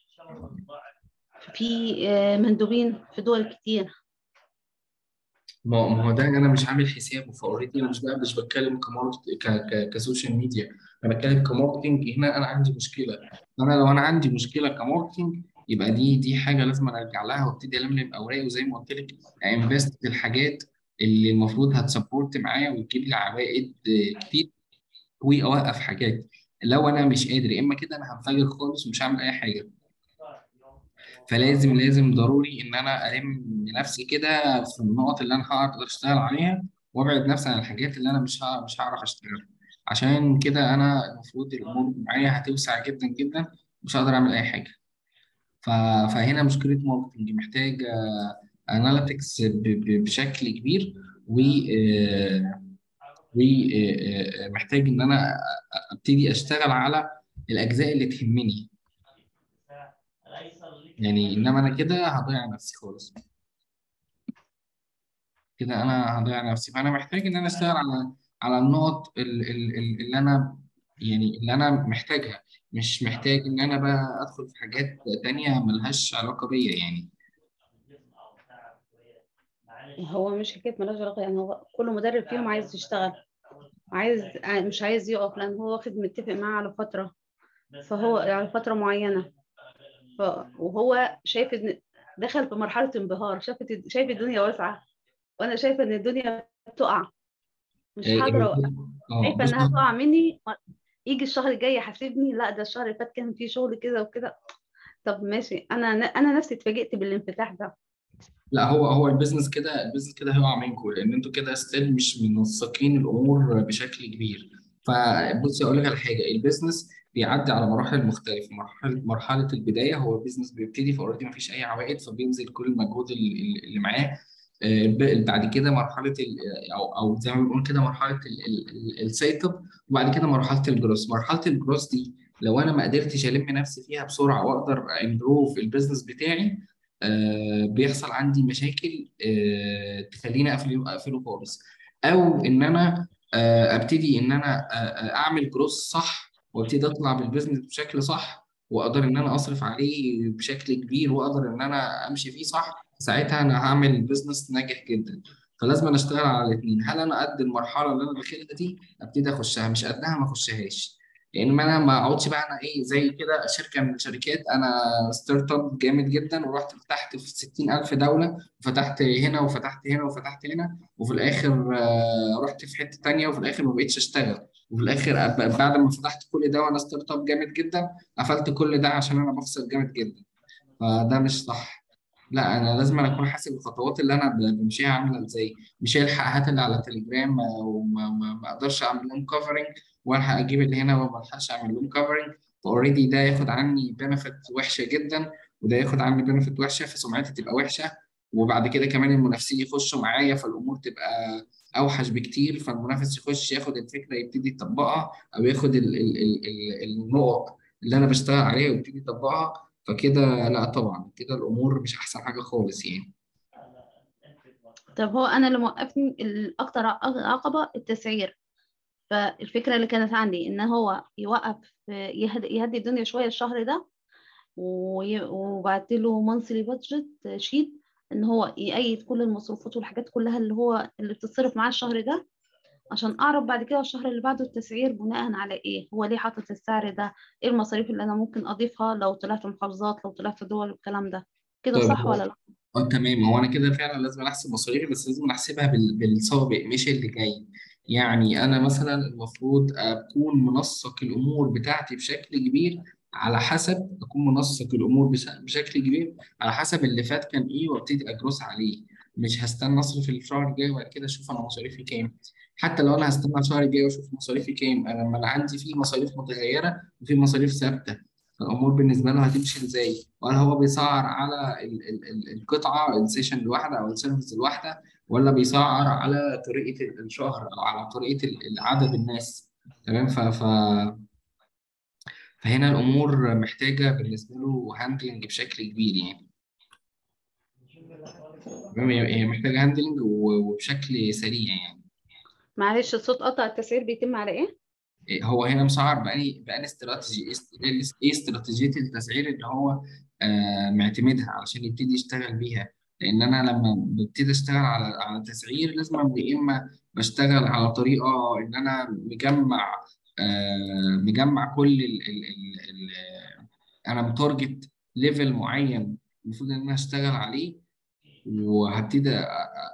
في آه، مندوبين في دول كتير ما ما هو ده انا مش عامل حسابه فاوريدي انا مش بقى مش بتكلم كماركت ك ك كسوشيال ميديا انا بتكلم كماركتنج هنا انا عندي مشكله انا لو انا عندي مشكله كماركتنج يبقى دي دي حاجه لازم أنا ارجع لها وابتدي الملم اوراقي وزي ما قلت لك انفست في الحاجات اللي المفروض هتسبورت معايا وتجيب لي عوائد آه، كتير واوقف حاجات لو انا مش قادر يا اما كده انا هنفجر خالص ومش هعمل اي حاجه فلازم لازم ضروري ان انا الم نفسي كده في النقط اللي انا هقدر اشتغل عليها وابعد نفسي عن الحاجات اللي انا مش ه- مش هعرف اشتغلها عشان كده انا المفروض الامور معايا هتوسع جدا جدا مش هقدر اعمل اي حاجه ف- فهنا مشكله ماركتنج محتاج اناليتكس بشكل كبير و ومحتاج ان انا أ- ابتدي اشتغل على الاجزاء اللي تهمني يعني انما انا كده هضيع نفسي خالص كده انا هضيع نفسي فانا محتاج ان انا اشتغل على على النقط ال- ال- ال- اللي انا يعني اللي انا محتاجها مش محتاج ان انا بقى ادخل في حاجات تانية ملهاش علاقة بيا يعني هو مش حكايه ملهاش علاقه يعني هو كل مدرب فيهم عايز يشتغل عايز مش عايز يقف لان هو واخد متفق معاه على فتره فهو على فتره معينه ف... وهو شايف ان دخل في مرحله انبهار شايف شايف الدنيا واسعه وانا شايفه ان الدنيا بتقع مش إيه، قادره اوقف اه شايفه بص انها تقع مني يجي الشهر الجاي يحاسبني لا ده الشهر اللي فات كان فيه شغل كده وكده طب ماشي انا انا نفسي اتفاجئت بالانفتاح ده لا هو هو البيزنس كده البيزنس كده هيقع منكم لان انتوا كده ستيل مش منسقين الامور بشكل كبير فبصي اقول لك على حاجه البيزنس بيعدي على مراحل مختلفه مرحله مرحله البدايه هو البيزنس بيبتدي فاوريدي ما فيش اي عوائد فبينزل كل المجهود اللي اللي معاه آه، ب- بعد كده مرحله ال- او او زي ما بنقول كده مرحله السيت اب وبعد كده مرحله الجروس مرحله الجروس دي لو انا ما قدرتش الم نفسي فيها بسرعه واقدر امبروف البيزنس بتاعي آه، بيحصل عندي مشاكل آه، تخليني اقفله اقفله خالص او ان انا آه، ابتدي ان انا آه، آه، اعمل جروس صح وابتدي اطلع بالبيزنس بشكل صح واقدر ان انا اصرف عليه بشكل كبير واقدر ان انا امشي فيه صح ساعتها انا هعمل بيزنس ناجح جدا فلازم أنا اشتغل على الاثنين هل انا قد المرحله اللي انا داخلها دي ابتدي اخشها مش قدها ما اخشهاش لان ما انا ما اقعدش بقى انا ايه زي كده شركه من الشركات انا ستارت اب جامد جدا ورحت فتحت في 60000 دوله وفتحت هنا وفتحت هنا وفتحت هنا وفي الاخر آه، رحت في حته تانيه وفي الاخر ما بقتش اشتغل وفي الاخر أب- بعد ما فتحت كل ده وانا ستارت اب جامد جدا قفلت كل ده عشان انا بخسر جامد جدا فده مش صح لا انا لازم أنا اكون حاسب الخطوات اللي انا ب- بمشيها عامله ازاي مش الحق هات اللي على تليجرام آه، وما ما ما اقدرش اعمل لهم كفرنج والحق اجيب اللي هنا وما الحقش اعمل لهم كفرنج فاوريدي ده ياخد عني بنفيت وحشه جدا وده ياخد عني بنفيت وحشه فسمعتي تبقى وحشه وبعد كده كمان المنافسين يخشوا معايا فالامور تبقى اوحش بكتير فالمنافس يخش ياخد الفكره يبتدي يطبقها او ياخد ال ال ال ال النقط اللي انا بشتغل عليها ويبتدي يطبقها فكده لا طبعا كده الامور مش احسن حاجه خالص يعني طب هو انا اللي موقفني الاكتر عقبه التسعير فالفكره اللي كانت عندي ان هو يوقف يهدي, يهدي الدنيا شويه الشهر ده وي- وبعت له مانثلي بادجت شيت ان هو يقيد كل المصروفات والحاجات كلها اللي هو اللي بتتصرف معاه الشهر ده عشان اعرف بعد كده الشهر اللي بعده التسعير بناء على ايه هو ليه حاطط السعر ده ايه المصاريف اللي انا ممكن اضيفها لو طلعت محافظات لو طلعت دول والكلام ده كده طيب صح هو ولا لا اه تمام هو انا كده فعلا لازم احسب مصاريفي بس لازم احسبها بال- بالسابق مش اللي جاي يعني انا مثلا المفروض اكون منسق الامور بتاعتي بشكل كبير على حسب اكون منسق الامور بش- بشكل كبير على حسب اللي فات كان ايه وابتدي اجرس عليه مش هستنى اصرف الشهر الجاي وبعد كده اشوف انا مصاريفي كام حتى لو انا هستنى الشهر الجاي واشوف مصاريفي كام انا ما انا عندي في مصاريف متغيره وفي مصاريف ثابته الامور بالنسبه له هتمشي ازاي وهل هو بيسعر على ال ال ال القطعه السيشن الواحده او السيرفيس الواحده ولا بيسعر على طريقه ال- الشهر او على طريقه ال- ال- عدد الناس تمام ف ف فهنا الامور محتاجه بالنسبه له هاندلنج بشكل كبير يعني تمام هي هي محتاجه هاندلنج وبشكل سريع يعني معلش الصوت قطع التسعير بيتم على ايه إيه هو هنا مسعر بأني بأني استراتيجي إيه است- إيه الاس- إيه استراتيجية التسعير اللي هو آه معتمدها علشان يبتدي يشتغل بيها لأن أنا لما ببتدي أشتغل على على تسعير لازم أبقى يا إما بشتغل على طريقة إن أنا مجمع آه مجمع كل ال ال ال ال أنا متارجت ليفل معين المفروض إن أنا أشتغل عليه وهبتدي أ- أ-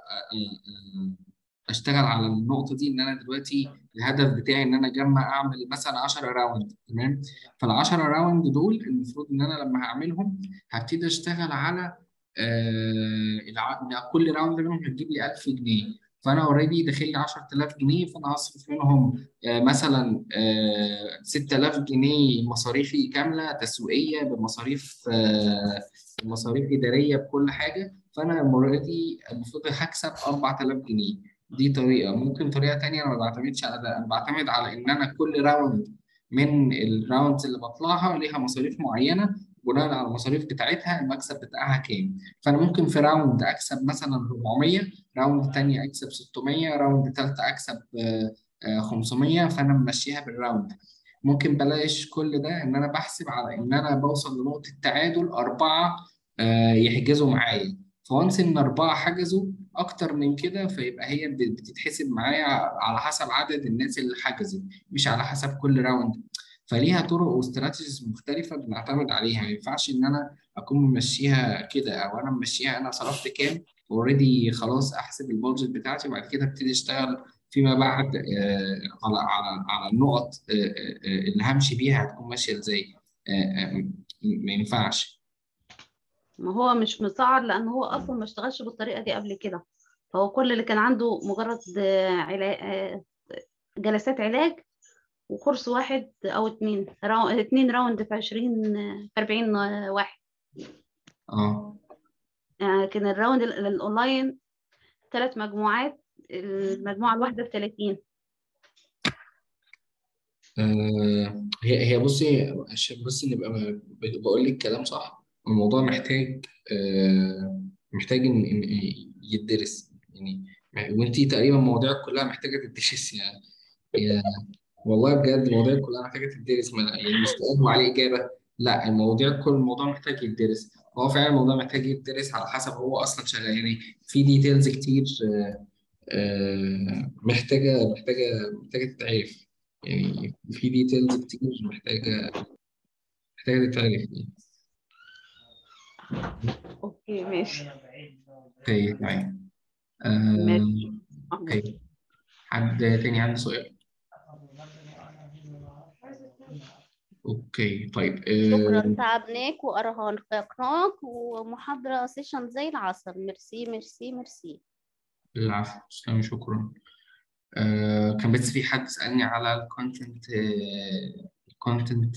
أ- أ- اشتغل على النقطه دي ان انا دلوقتي الهدف بتاعي ان انا اجمع اعمل مثلا 10 راوند تمام فال 10 راوند دول المفروض ان انا لما هعملهم هبتدي اشتغل على آه الع- إن كل راوند منهم هتجيب لي 1000 جنيه فانا اوريدي داخل لي 10000 جنيه فانا هصرف منهم آه مثلا آه 6000 جنيه مصاريفي كامله تسويقيه بمصاريف آه مصاريف اداريه بكل حاجه فانا اوريدي المفروض هكسب 4000 جنيه دي طريقة ممكن طريقة تانية أنا ما بعتمدش على ده أنا بعتمد على إن أنا كل راوند من الراوندز اللي بطلعها ليها مصاريف معينة بناء على المصاريف بتاعتها المكسب بتاعها كام فأنا ممكن في راوند أكسب مثلا 400 راوند تانية أكسب 600 راوند تالتة أكسب آه، آه، 500 فأنا ممشيها بالراوند ممكن بلاش كل ده إن أنا بحسب على إن أنا بوصل لنقطة تعادل أربعة آه، يحجزوا معايا فوانس إن أربعة حجزوا اكتر من كده فيبقى هي بت- بتتحسب معايا على حسب عدد الناس اللي حجزت مش على حسب كل راوند فليها طرق واستراتيجيز مختلفة بنعتمد عليها ما ينفعش إن أنا أكون ممشيها كده أو أنا ممشيها أنا صرفت كام اوريدي خلاص أحسب البادجت بتاعتي وبعد كده أبتدي أشتغل فيما بعد آه، على على على النقط آه، آه، آه، اللي همشي بيها هتكون ماشية إزاي آه، آه، ما ينفعش ما هو مش مسعر لان هو اصلا ما اشتغلش بالطريقه دي قبل كده فهو كل اللي كان عنده مجرد آه، علا- آه، جلسات علاج وكورس واحد او اتنين راو... اتنين راوند في 20 آه، في 40 واحد اه آه، كان الراوند ال- الاونلاين ثلاث مجموعات المجموعه الواحده ب 30 آه، هي هي بصي عشان بس نبقى ب- بقول لك كلام صح الموضوع محتاج آه، محتاج ان إن يدرس يعني وانتي تقريبا مواضيعك كلها محتاجه تدرس يعني يا- والله بجد المواضيع كلها محتاجه تدرس ما يعني مش سؤال وعليه اجابه لا المواضيع كل الموضوع محتاج يدرس هو فعلا الموضوع محتاج يدرس على حسب هو اصلا شغال يعني في ديتيلز كتير آه، آه، محتاجة محتاجة محتاجة تتعرف يعني في ديتيلز كتير محتاجة محتاجة تتعرف يعني اوكي ماشي اوكي تمام ماشي آه، اوكي حد تاني عنده سؤال؟ اوكي طيب شكرا آه، تعبناك وأرهقناك ومحاضرة سيشن زي العسل ميرسي ميرسي ميرسي العفو تسلم شكرا آه، كان بس في حد سألني على الكونتنت الكونتنت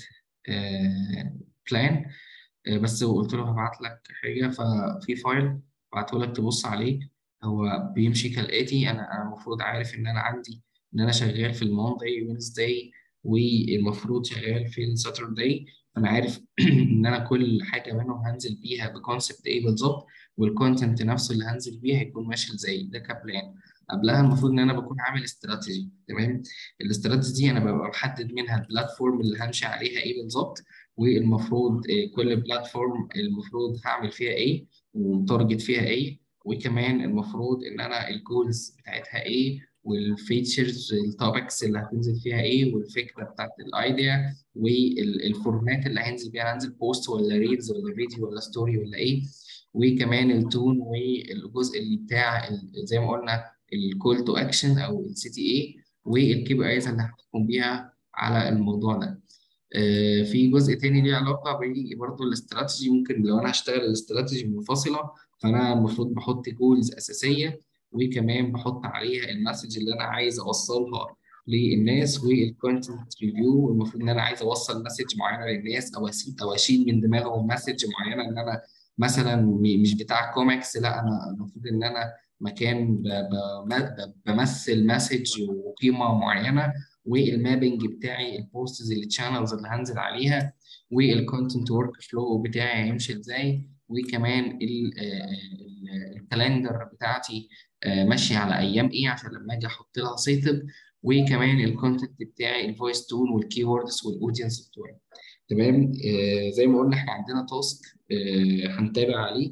بلان بس قلت له هبعت لك حاجة ففي فايل بعته لك تبص عليه هو بيمشي كالآتي أنا أنا المفروض عارف إن أنا عندي إن أنا شغال في المانداي وينزداي والمفروض شغال في الساترداي فأنا عارف إن أنا كل حاجة منهم هنزل بيها بكونسبت إيه بالظبط والكونتنت نفسه اللي هنزل بيه هيكون ماشي إزاي ده كبلان قبلها المفروض ان انا بكون عامل استراتيجي تمام الاستراتيجي دي انا ببقى محدد منها البلاتفورم اللي همشي عليها ايه بالظبط والمفروض آه، كل بلاتفورم المفروض هعمل فيها ايه وتارجت فيها ايه وكمان المفروض ان انا الجولز بتاعتها ايه والفيتشرز التوبكس اللي هتنزل فيها ايه والفكره بتاعت الايديا والفورمات اللي هينزل بيها هنزل بوست ولا ريلز ولا فيديو ولا ستوري ولا ايه وكمان التون والجزء اللي بتاع ال- زي ما قلنا الكول تو اكشن او السي تي اي والكي بي ايز اللي هتحكم بيها على الموضوع ده آه، في جزء تاني ليه علاقة برضه الاستراتيجي ممكن لو أنا هشتغل الاستراتيجي منفصلة فأنا المفروض بحط جولز أساسية وكمان بحط عليها المسج اللي أنا عايز أوصلها للناس والكونتنت ريفيو المفروض إن أنا عايز أوصل مسج معينة للناس أو أسيب أو أشيل من دماغهم مسج معينة إن أنا مثلا م- مش بتاع كوميكس لا أنا المفروض إن أنا مكان ب- ب- ب- بمثل مسج وقيمة معينة والمابنج بتاعي البوستز التشانلز اللي هنزل عليها والكونتنت ورك فلو بتاعي هيمشي ازاي وكمان ال- آه، ال- الكالندر بتاعتي آه، ماشيه على ايام ايه عشان لما اجي احط لها سيتب وكمان الكونتنت بتاعي الفويس تون والكي ووردز والاودينس بتوعي تمام آه، زي ما قلنا احنا عندنا تاسك هنتابع عليه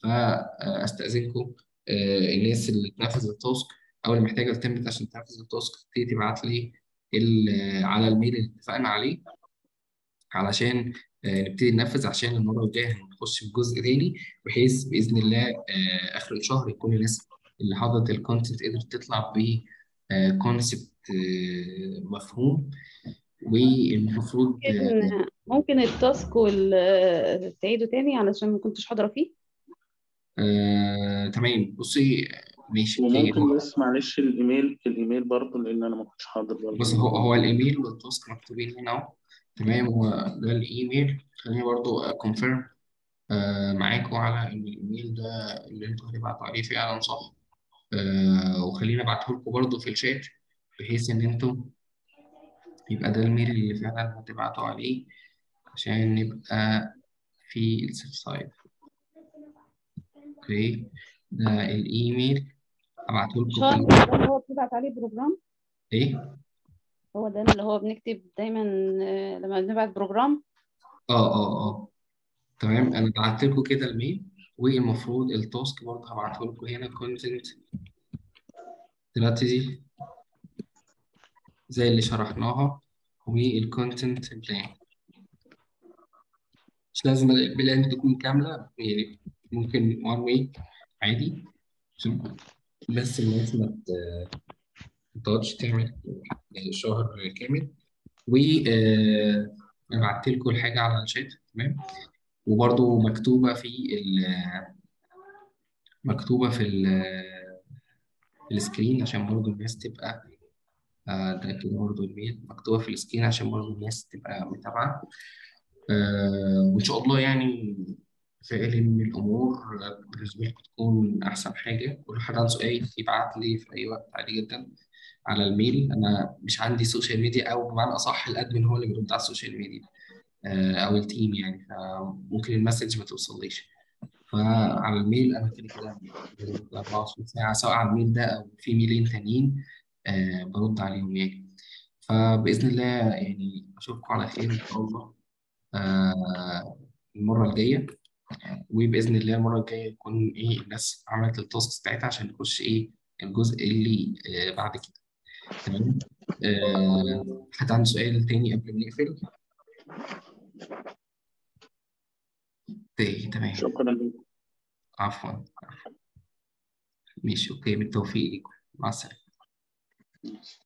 فاستاذنكم الناس اللي تنفذ التاسك او اللي محتاجه التمبلت عشان تنفذ التاسك تبتدي تبعت لي ال- على الميل اللي اتفقنا عليه علشان آه، نبتدي ننفذ عشان المرة الجاية هنخش في جزء تاني بحيث بإذن الله آه، آخر الشهر يكون الناس اللي حضرت الكونتنت قدرت تطلع بكونسبت مفهوم والمفروض آه، ممكن ممكن التاسك وال تعيده تاني علشان ما كنتش حاضرة فيه آه، تمام بصي ماشي اوكي وممكن هو بس معلش الايميل الايميل برضه لان انا ما كنتش حاضر برضه بص هو هو الايميل والتاسك مكتوبين هنا اهو تمام هو ده الايميل خليني برضو كونفيرم معاكم على ان الايميل ده اللي انتوا هتبعتوا عليه فعلا صح آه، وخليني ابعته لكم برضو في الشات بحيث ان انتوا يبقى ده الميل اللي فعلا هتبعتوا عليه عشان نبقى في السيف سايد اوكي ده الايميل هبعته لكم في شهر ال- ده اللي هو بتبعت عليه بروجرام ايه هو ده اللي هو بنكتب دايما آه، لما بنبعت بروجرام اه اه اه تمام انا بعت لكم كده الميل والمفروض التاسك برضه هبعته لكم هنا كونتنت استراتيجي زي اللي شرحناها والكونتنت بلان مش لازم البلان تكون كاملة يعني ممكن وان ويك عادي عشان بس الناس ما ت- ما تقعدش تعمل شهر كامل و آه، انا بعت لكم الحاجة على الشات تمام وبرضه مكتوبة في ال مكتوبة في ال في السكرين عشان برضه الناس تبقى آه، ده كده برضه الميل مكتوبة في السكرين عشان برضه الناس تبقى متابعة آه، وإن شاء الله يعني فاعل إن الأمور بالنسبة لكم تكون أحسن حاجة ولو حد عنده سؤال يبعت لي في أي وقت عادي جدا على الميل أنا مش عندي سوشيال ميديا أو بمعنى أصح الأدمن هو اللي بيرد على السوشيال ميديا آه، أو التيم يعني فممكن المسج ما توصليش فعلى الميل أنا كده كده برد 24 ساعة سواء على الميل ده أو في ميلين تانيين آه، برد عليهم يعني فبإذن الله يعني أشوفكم على خير إن شاء الله آه، المرة الجاية وبإذن الله المرة الجاية يكون إيه الناس عملت التاسكس بتاعتها عشان نخش إيه الجزء اللي آه، بعد كده تمام آه، حد عنده سؤال تاني قبل ما نقفل؟ اوكي تمام شكرا لك عفوا عفوا. ماشي اوكي بالتوفيق ليكم مع السلامة ماشي.